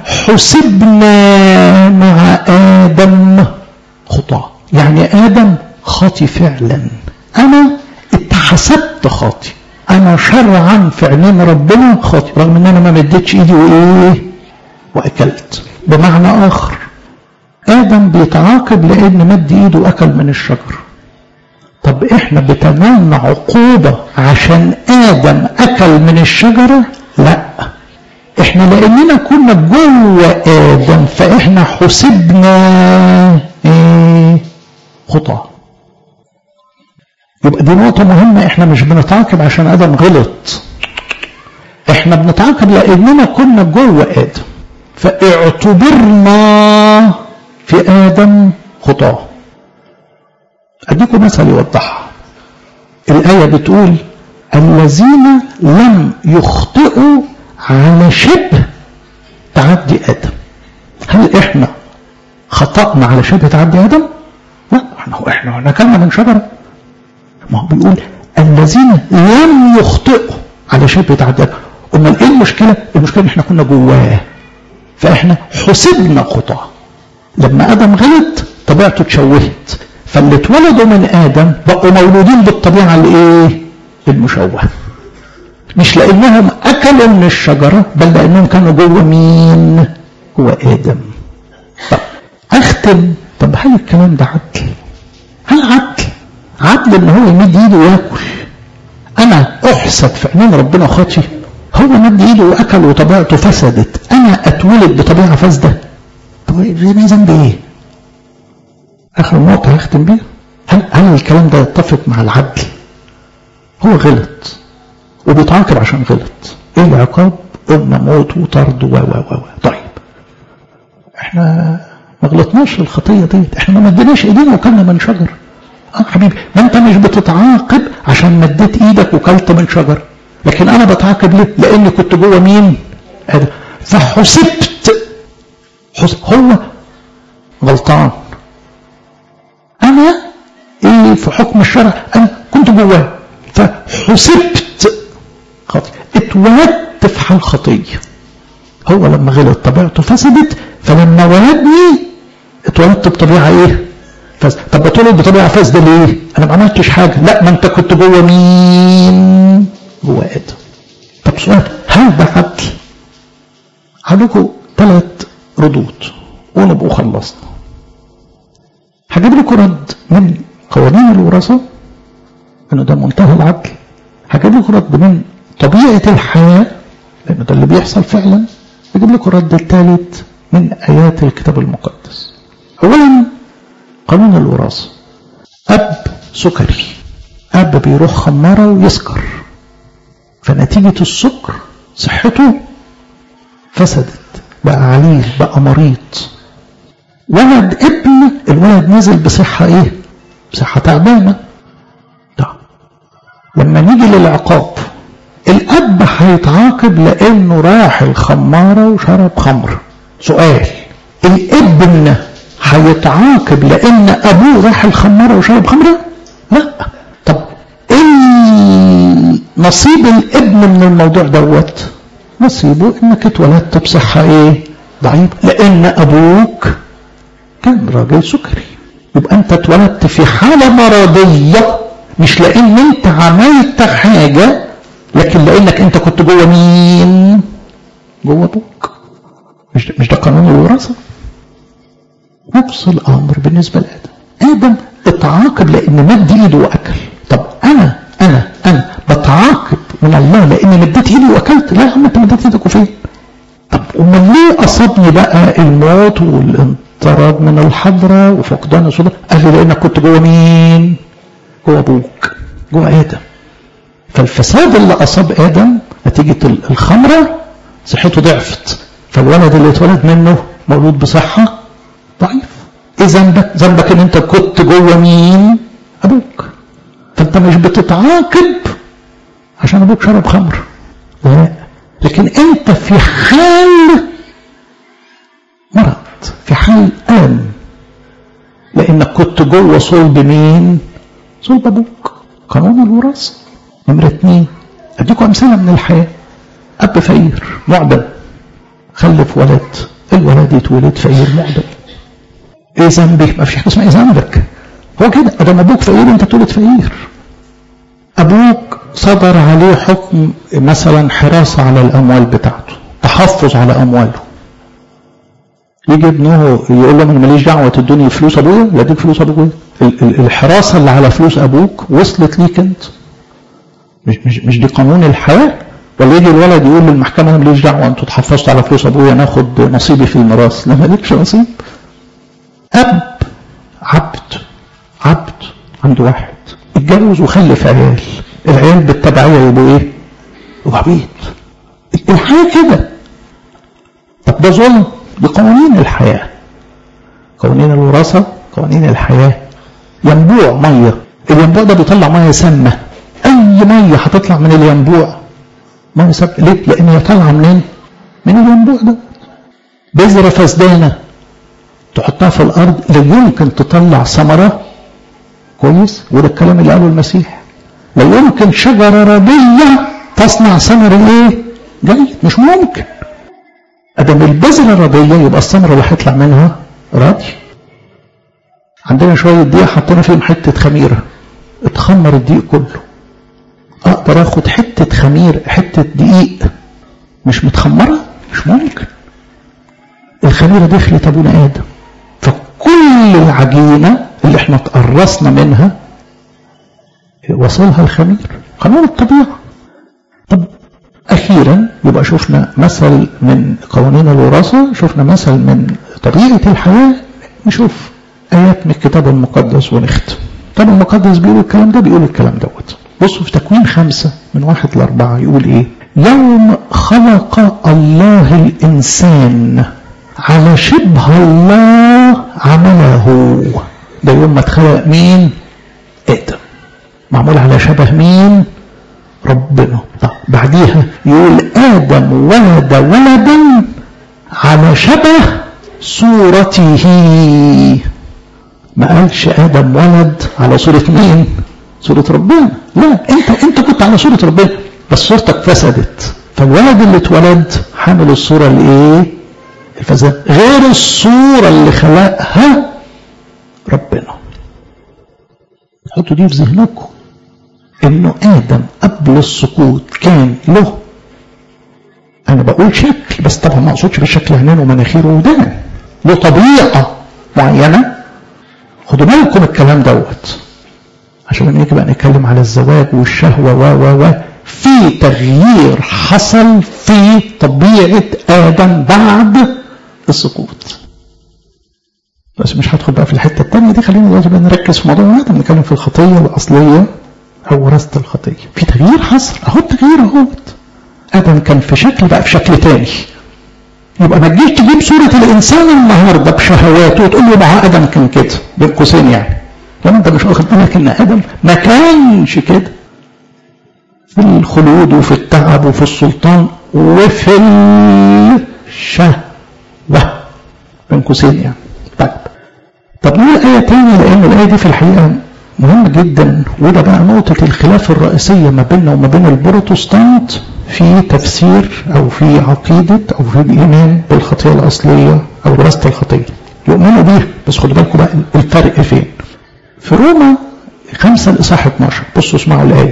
حسبنا مع آدم خطاة يعني آدم خاطي فعلا أنا اتحسبت خاطي انا شرعا في عينين ربنا خاطئ رغم ان انا ما مديتش ايدي وايه واكلت بمعنى اخر ادم بيتعاقب لان مد ايده واكل من الشجر طب احنا بتنالنا عقوبة عشان ادم اكل من الشجرة لا احنا لاننا كنا جوه ادم فاحنا حسبنا ايه خطأ يبقى دي نقطة مهمة احنا مش بنتعاقب عشان ادم غلط احنا بنتعاقب لاننا كنا جوه ادم فاعتبرنا في ادم خطاه اديكم مثل يوضحها الايه بتقول الذين لم يخطئوا على شبه تعدي ادم هل احنا خطأنا على شبه تعدي ادم لا احنا احنا اكلنا من شجره ما هو بيقول الذين لم يخطئوا على شبه تعدي ادم امال ايه المشكله المشكله ان احنا كنا جواه فاحنا حسبنا خطاه لما ادم غلط طبيعته اتشوهت فاللي اتولدوا من ادم بقوا مولودين بالطبيعه الايه المشوهه مش لانهم اكلوا من الشجره بل لانهم كانوا جوه مين جوه ادم اختم طب هل الكلام ده عدل هل عدل عدل ان هو يمد ايده وياكل انا احسد في عينين ربنا خاطي هو مد ايده واكل وطبيعته فسدت انا اتولد بطبيعه فاسده طب انا ذنبي ايه اخر نقطه هختم بيها هل هل الكلام ده يتفق مع العدل هو غلط وبيتعاقب عشان غلط ايه العقاب قلنا موت وطرد و و و طيب احنا ما غلطناش في الخطيه ديت احنا ما مديناش ايدينا وكلنا من شجر اه حبيبي ما انت مش بتتعاقب عشان مديت ايدك وكلت من شجر لكن انا بتعاقب ليه لاني كنت جوه مين هذا فحسبت حس... هو غلطان انا ايه في حكم الشرع انا كنت جواه فحسبت خطيئة اتولدت في حال خطية هو لما غلط طبيعته فسدت فلما ولدني اتولدت بطبيعة ايه فاسدة طب بتولد بطبيعة فاسدة ليه انا ما عملتش حاجة لا ما انت كنت جوه مين جوه ادم طب سؤال هل ده عدل هديكوا ثلاث ردود ونبقوا خلصنا هجيب لكم رد من قوانين الوراثة انه ده منتهى العدل هجيب لكم رد من طبيعة الحياة لانه ده اللي بيحصل فعلا هجيب لكم الرد الثالث من ايات الكتاب المقدس اولا قانون الوراثة اب سكري اب بيروح خمارة ويسكر فنتيجة السكر صحته فسدت بقى عليل بقى مريض ولد ابن الولد نزل بصحة ايه بصحة تعبانة ده لما نيجي للعقاب الاب هيتعاقب لانه راح الخمارة وشرب خمر سؤال الابن هيتعاقب لان ابوه راح الخمارة وشرب خمرة لا طب ايه نصيب الابن من الموضوع دوت نصيبه انك اتولدت بصحة ايه ضعيف لان ابوك كان راجل سكري يبقى انت اتولدت في حالة مرضية مش لان انت عملت حاجة لكن لانك انت كنت جوه مين جوه ابوك مش مش ده قانون الوراثة نفس الامر بالنسبة لادم ادم اتعاقب لان مد ايده واكل طب انا انا انا بتعاقب من الله لاني مديت ايدي واكلت لا يا عم انت مديت ايدك وفين طب امال ليه اصابني بقى الموت والانطراد من الحضره وفقدان الصدر قال لي لانك كنت جوه مين جوه ابوك جوه ادم فالفساد اللي اصاب ادم نتيجه الخمره صحته ضعفت فالولد اللي اتولد منه مولود بصحه ضعيف ايه ذنبك ذنبك ان انت كنت جوه مين ابوك فانت مش بتتعاقب عشان ابوك شرب خمر لا لكن انت في حال مرض في حال الم لانك كنت جوه صلب مين صلب ابوك قانون الوراثه نمرة اتنين اديكم امثله من الحياه اب فقير معدم خلف ولد الولد يتولد فقير معدم ايه ذنبي ما فيش حاجه اسمها ايه ذنبك هو كده ادام ابوك فقير انت تولد فقير ابوك صدر عليه حكم مثلا حراسة على الاموال بتاعته تحفظ على امواله يجي ابنه يقول له انا ماليش دعوه تدوني فلوس ابويا لا اديك فلوس ابويا الحراسه اللي على فلوس ابوك وصلت ليك انت مش مش مش دي قانون الحياه ولا يجي الولد يقول للمحكمه انا ماليش دعوه انتوا اتحفظتوا على فلوس ابويا ناخد نصيبي في الميراث لا مالكش نصيب اب عبد عبد عنده واحد اتجوز وخلف عيال العيال بالتبعية يبقوا ايه يبقوا عبيد الحياة كده طب ده ظلم بقوانين الحياة قوانين الوراثة قوانين الحياة ينبوع مية الينبوع ده بيطلع مية سامة أي مية هتطلع من الينبوع مية سامة ليه؟ لأن هي طالعة منين؟ من الينبوع ده بذرة فسدانة تحطها في الأرض لا يمكن تطلع ثمرة كويس وده الكلام اللي قاله المسيح لا يمكن شجرة ربية تصنع ثمر ايه جيد مش ممكن ادم البذرة الربية يبقى الثمرة اللي هيطلع منها راضي عندنا شوية دقيق حطينا فيهم حتة خميرة اتخمر الدقيق كله اقدر اخد حتة خمير حتة دقيق مش متخمرة مش ممكن الخميرة دخلت ابونا ادم كل العجينة اللي احنا تقرصنا منها وصلها الخمير قانون الطبيعة طب أخيرا يبقى شفنا مثل من قوانين الوراثة شفنا مثل من طبيعة الحياة نشوف آيات من الكتاب المقدس ونختم الكتاب المقدس بيقول الكلام ده بيقول الكلام دوت بصوا في تكوين خمسة من واحد لأربعة يقول إيه يوم خلق الله الإنسان على شبه الله عمله ده يوم ما اتخلق مين آدم معمول على شبه مين ربنا طب بعديها يقول آدم ولد ولدا على شبه صورته ما قالش آدم ولد على صورة مين صورة ربنا لا انت انت كنت على صورة ربنا بس صورتك فسدت فالولد اللي اتولد حامل الصورة الايه الفساد غير الصورة اللي خلقها ربنا حطوا دي في ذهنكم انه ادم قبل السقوط كان له انا بقول شكل بس طبعا ما اقصدش بالشكل عينين ومناخير ودان له طبيعه معينه خدوا بالكم الكلام دوت عشان لما نيجي بقى نتكلم على الزواج والشهوه و و و في تغيير حصل في طبيعه ادم بعد السقوط بس مش هدخل بقى في الحته الثانيه دي خلينا دلوقتي بقى نركز في موضوع ادم نتكلم في الخطيه الاصليه او وراثه الخطيه في تغيير حصل اهو التغيير اهوت ادم كان في شكل بقى في شكل تاني يبقى ما تجيش تجيب صورة الإنسان النهاردة بشهواته وتقول له ما ادم كان كده بين قوسين يعني لما أنت مش واخد بالك إن آدم ما كانش كده في الخلود وفي التعب وفي السلطان وفي الشهوة بين قوسين يعني طيب طب نقول آية تانية لأن الآية دي في الحقيقة مهمة جدا وده بقى نقطة الخلاف الرئيسية ما بيننا وما بين البروتستانت في تفسير أو في عقيدة أو في الإيمان بالخطية الأصلية أو وراثة الخطية يؤمنوا بيها بس خدوا بالكم بقى الفرق فين في روما خمسة الإصحاح 12 بصوا اسمعوا الآية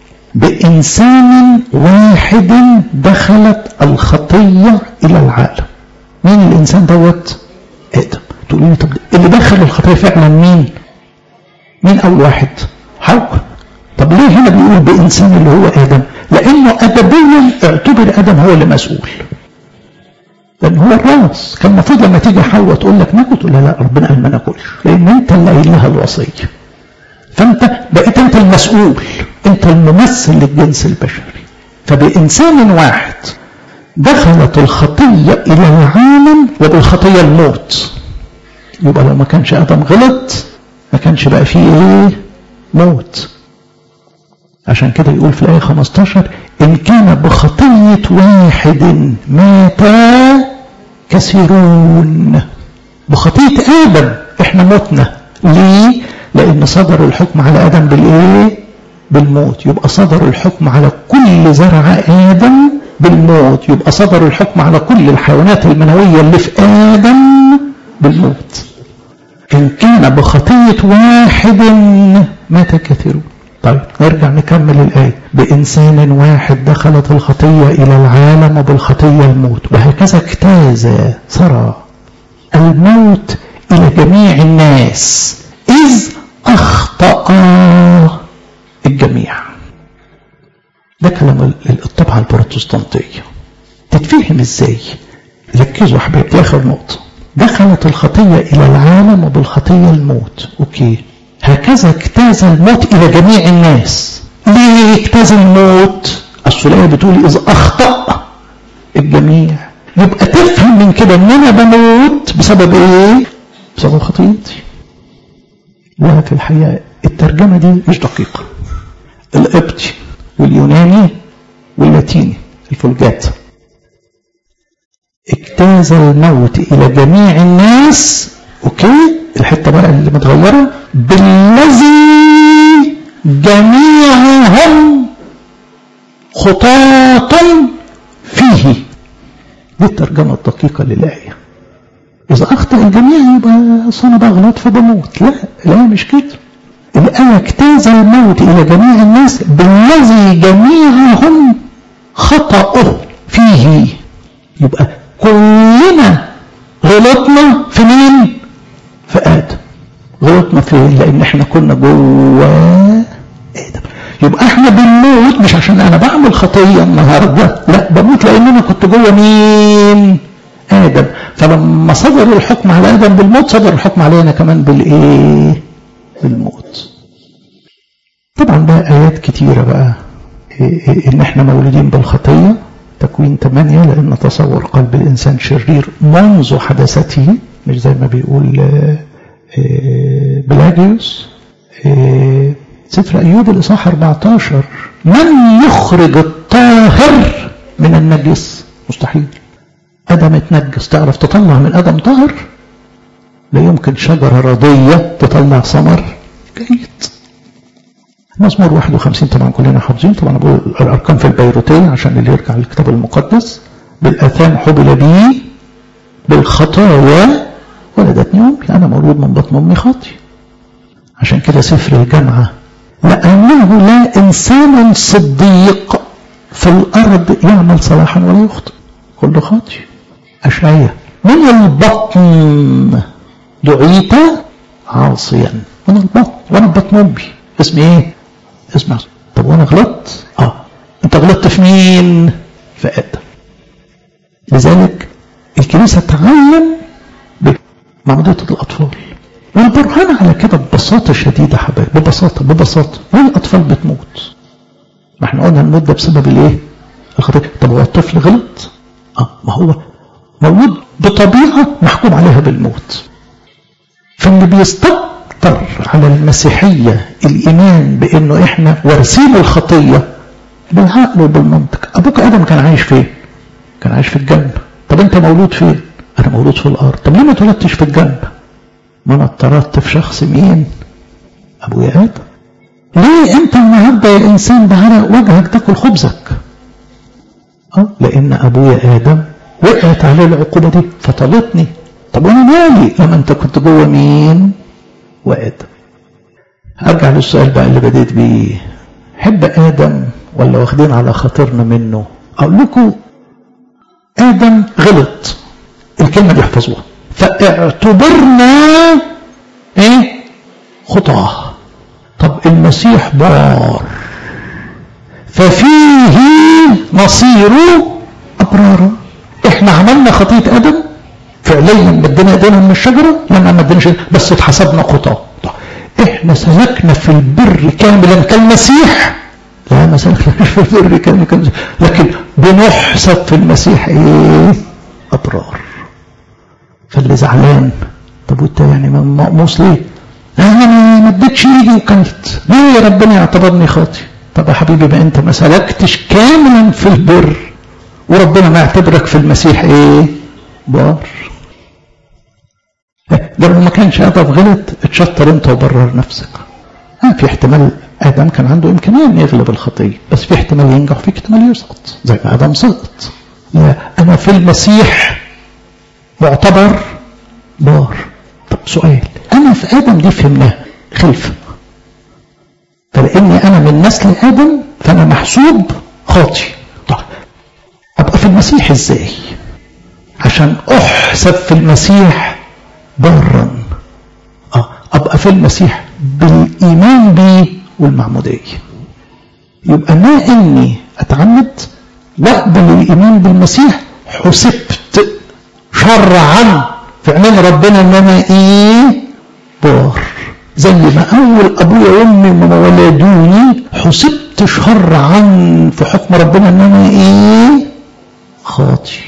بإنسان واحد دخلت الخطية إلى العالم مين الإنسان دوت؟ آدم تقولوا لي طب اللي دخل الخطية فعلا مين؟ مين أول واحد؟ حواء طب ليه هنا بيقول بإنسان اللي هو آدم؟ لأنه أدبيا اعتبر آدم هو اللي مسؤول. لأن هو الراس، كان المفروض لما تيجي حواء تقول لك ناكل تقول لها لا ربنا قال ما ناكلش، لأن أنت اللي قايل لها الوصية. فأنت بقيت أنت المسؤول، أنت الممثل للجنس البشري. فبإنسان واحد دخلت الخطية إلى العالم وبالخطية الموت. يبقى لو ما كانش آدم غلط ما كانش بقى فيه ايه موت عشان كده يقول في الآية 15 إن كان بخطية واحد مات كثيرون بخطية آدم إحنا متنا ليه؟ لأن صدر الحكم على آدم بالإيه؟ بالموت يبقى صدر الحكم على كل زرع آدم بالموت يبقى صدر الحكم على كل الحيوانات المنوية اللي في آدم بالموت إن كان بخطية واحد مات كثيرون طيب نرجع نكمل الآية بإنسان واحد دخلت الخطية إلى العالم وبالخطية الموت وهكذا اجتاز سرى الموت إلى جميع الناس إذ أخطأ الجميع ده كلام الطبعة البروتستانتية تتفهم ازاي ركزوا حبيبي دي آخر نقطة دخلت الخطية إلى العالم وبالخطية الموت أوكي هكذا اجتاز الموت إلى جميع الناس ليه اجتاز الموت السلاية بتقول إذ أخطأ الجميع يبقى تفهم من كده ان انا بموت بسبب ايه بسبب خطيئتي لا في الحقيقة الترجمة دي مش دقيقة القبطي واليوناني واللاتيني الفولجات اجتاز الموت الى جميع الناس اوكي الحته بقى اللي متغيره بالذي جميعهم خطاة فيه دي الترجمه الدقيقه للايه اذا اخطا الجميع يبقى انا بغلط فبموت لا الايه مش كده الايه اجتاز الموت الى جميع الناس بالذي جميعهم خطأه فيه يبقى كلنا غلطنا في مين في غلطنا فين لان احنا كنا جوه ادم يبقى احنا بنموت مش عشان انا بعمل خطيه النهارده لا بموت لان انا كنت جوه مين ادم فلما صدر الحكم على ادم بالموت صدر الحكم علي انا كمان بالايه بالموت طبعا بقى ايات كتيره بقى ان احنا مولودين بالخطيه تكوين 8 لان تصور قلب الانسان شرير منذ حدثته مش زي ما بيقول بلاجيوس سفر ايوب الاصحاح 14 من يخرج الطاهر من النجس مستحيل ادم اتنجس تعرف تطلع من ادم طاهر لا يمكن شجره رضيه تطلع ثمر جيد مزمور 51 طبعا كلنا حافظين طبعا بقول الارقام في البيروتيه عشان اللي يرجع للكتاب المقدس بالاثام حبل بي بالخطايا ولدتني امي انا مولود من بطن امي خاطي عشان كده سفر الجامعه لانه لا انسان صديق في الارض يعمل صلاحا ولا يخطئ كل خاطي اشعياء من البطن دعيت عاصيا من البطن وانا بطن امي اسمي ايه اسمع طب وانا غلطت اه انت غلطت في مين في ادم لذلك الكنيسة تعلم بمعمودية الأطفال والبرهان على كده ببساطة شديدة حبايب ببساطة ببساطة ليه الأطفال بتموت ما احنا قلنا الموت ده بسبب الايه الخطيئة طب هو الطفل غلط اه ما هو مولود بطبيعة محكوم عليها بالموت فاللي بيستكتر على المسيحية الإيمان بأنه إحنا وارثين الخطية بالعقل وبالمنطق أبوك آدم كان عايش فين؟ كان عايش في الجنة طب أنت مولود فين؟ أنا مولود في الأرض طب ليه ما اتولدتش في الجنة؟ ما أنا اتطردت في شخص مين؟ أبويا آدم ليه أنت النهاردة يا إنسان بعرق وجهك تاكل خبزك؟ أه لأن أبويا آدم وقعت عليه العقوبة دي فطلتني طب وأنا مالي لما أنت كنت جوه مين؟ وآدم أرجع للسؤال بقى اللي بديت بيه حب آدم ولا واخدين على خاطرنا منه أقول لكم آدم غلط الكلمة دي احفظوها فاعتبرنا ايه خطاه طب المسيح بار ففيه نصير أبرارا احنا عملنا خطية آدم فعليا مدينا ايدينا من الشجرة لما ما مديناش بس اتحسبنا خطاه احنا سلكنا في البر كاملا كالمسيح لا ما سلكناش في البر كاملا كالمسيح لكن بنحسب في المسيح ايه ابرار فاللي زعلان طب وانت يعني مقموص ليه انا ما اديتش ايدي وكلت ليه ربنا يعتبرني خاطي طب يا حبيبي ما انت ما سلكتش كاملا في البر وربنا ما يعتبرك في المسيح ايه بار لو ما كانش ادم غلط اتشطر انت وبرر نفسك آه في احتمال ادم كان عنده امكانيه ان يغلب الخطيه بس في احتمال ينجح وفي احتمال يسقط زي ما ادم سقط لا انا في المسيح معتبر بار طب سؤال انا في ادم دي فهمناها خلفه فلاني انا من نسل ادم فانا محسوب خاطي طب ابقى في المسيح ازاي عشان احسب في المسيح برا اه ابقى في المسيح بالايمان بيه والمعموديه يبقى ما اني اتعمد واقبل الايمان بالمسيح حسبت شرعا في عينين ربنا ان انا ايه بار زي ما اول ابويا وامي ما ولدوني حسبت شرعا في حكم ربنا ان انا ايه خاطي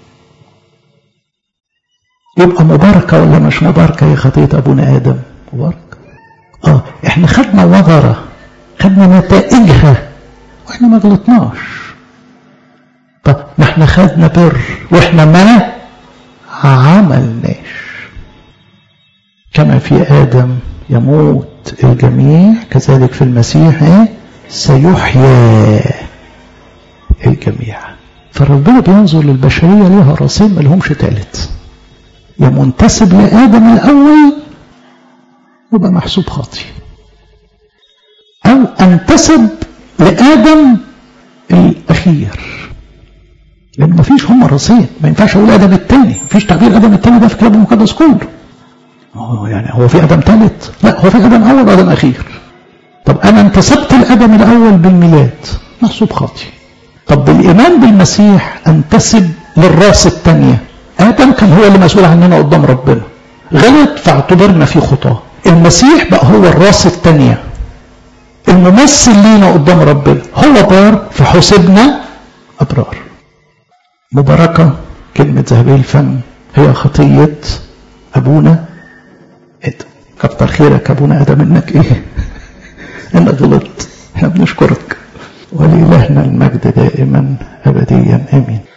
يبقى مباركة ولا مش مباركة يا خطية أبونا آدم مباركة آه إحنا خدنا وضرة خدنا نتائجها وإحنا ما غلطناش طب ما إحنا خدنا بر وإحنا ما عملناش كما في آدم يموت الجميع كذلك في المسيح إيه؟ سيحيا الجميع فربنا بينظر للبشرية ليها راسين ملهمش تالت يا منتسب لآدم الأول يبقى محسوب خاطي أو أنتسب لآدم الأخير لأن مفيش هم راسين ما ينفعش أقول آدم الثاني مفيش تعبير آدم الثاني ده في الكتاب المقدس كله هو يعني هو في ادم ثالث لا هو في ادم اول وادم اخير طب انا انتسبت الادم الاول بالميلاد محسوب خاطي طب بالايمان بالمسيح انتسب للراس الثانيه ادم كان هو اللي مسؤول عننا قدام ربنا غلط فاعتبرنا في خطاه المسيح بقى هو الراس الثانيه الممثل لينا قدام ربنا هو بار فحسبنا ابرار مباركه كلمه ذهبي الفم هي خطيه ابونا ادم كتر خيرك ابونا ادم انك ايه انك غلطت احنا بنشكرك ولإلهنا المجد دائما ابديا امين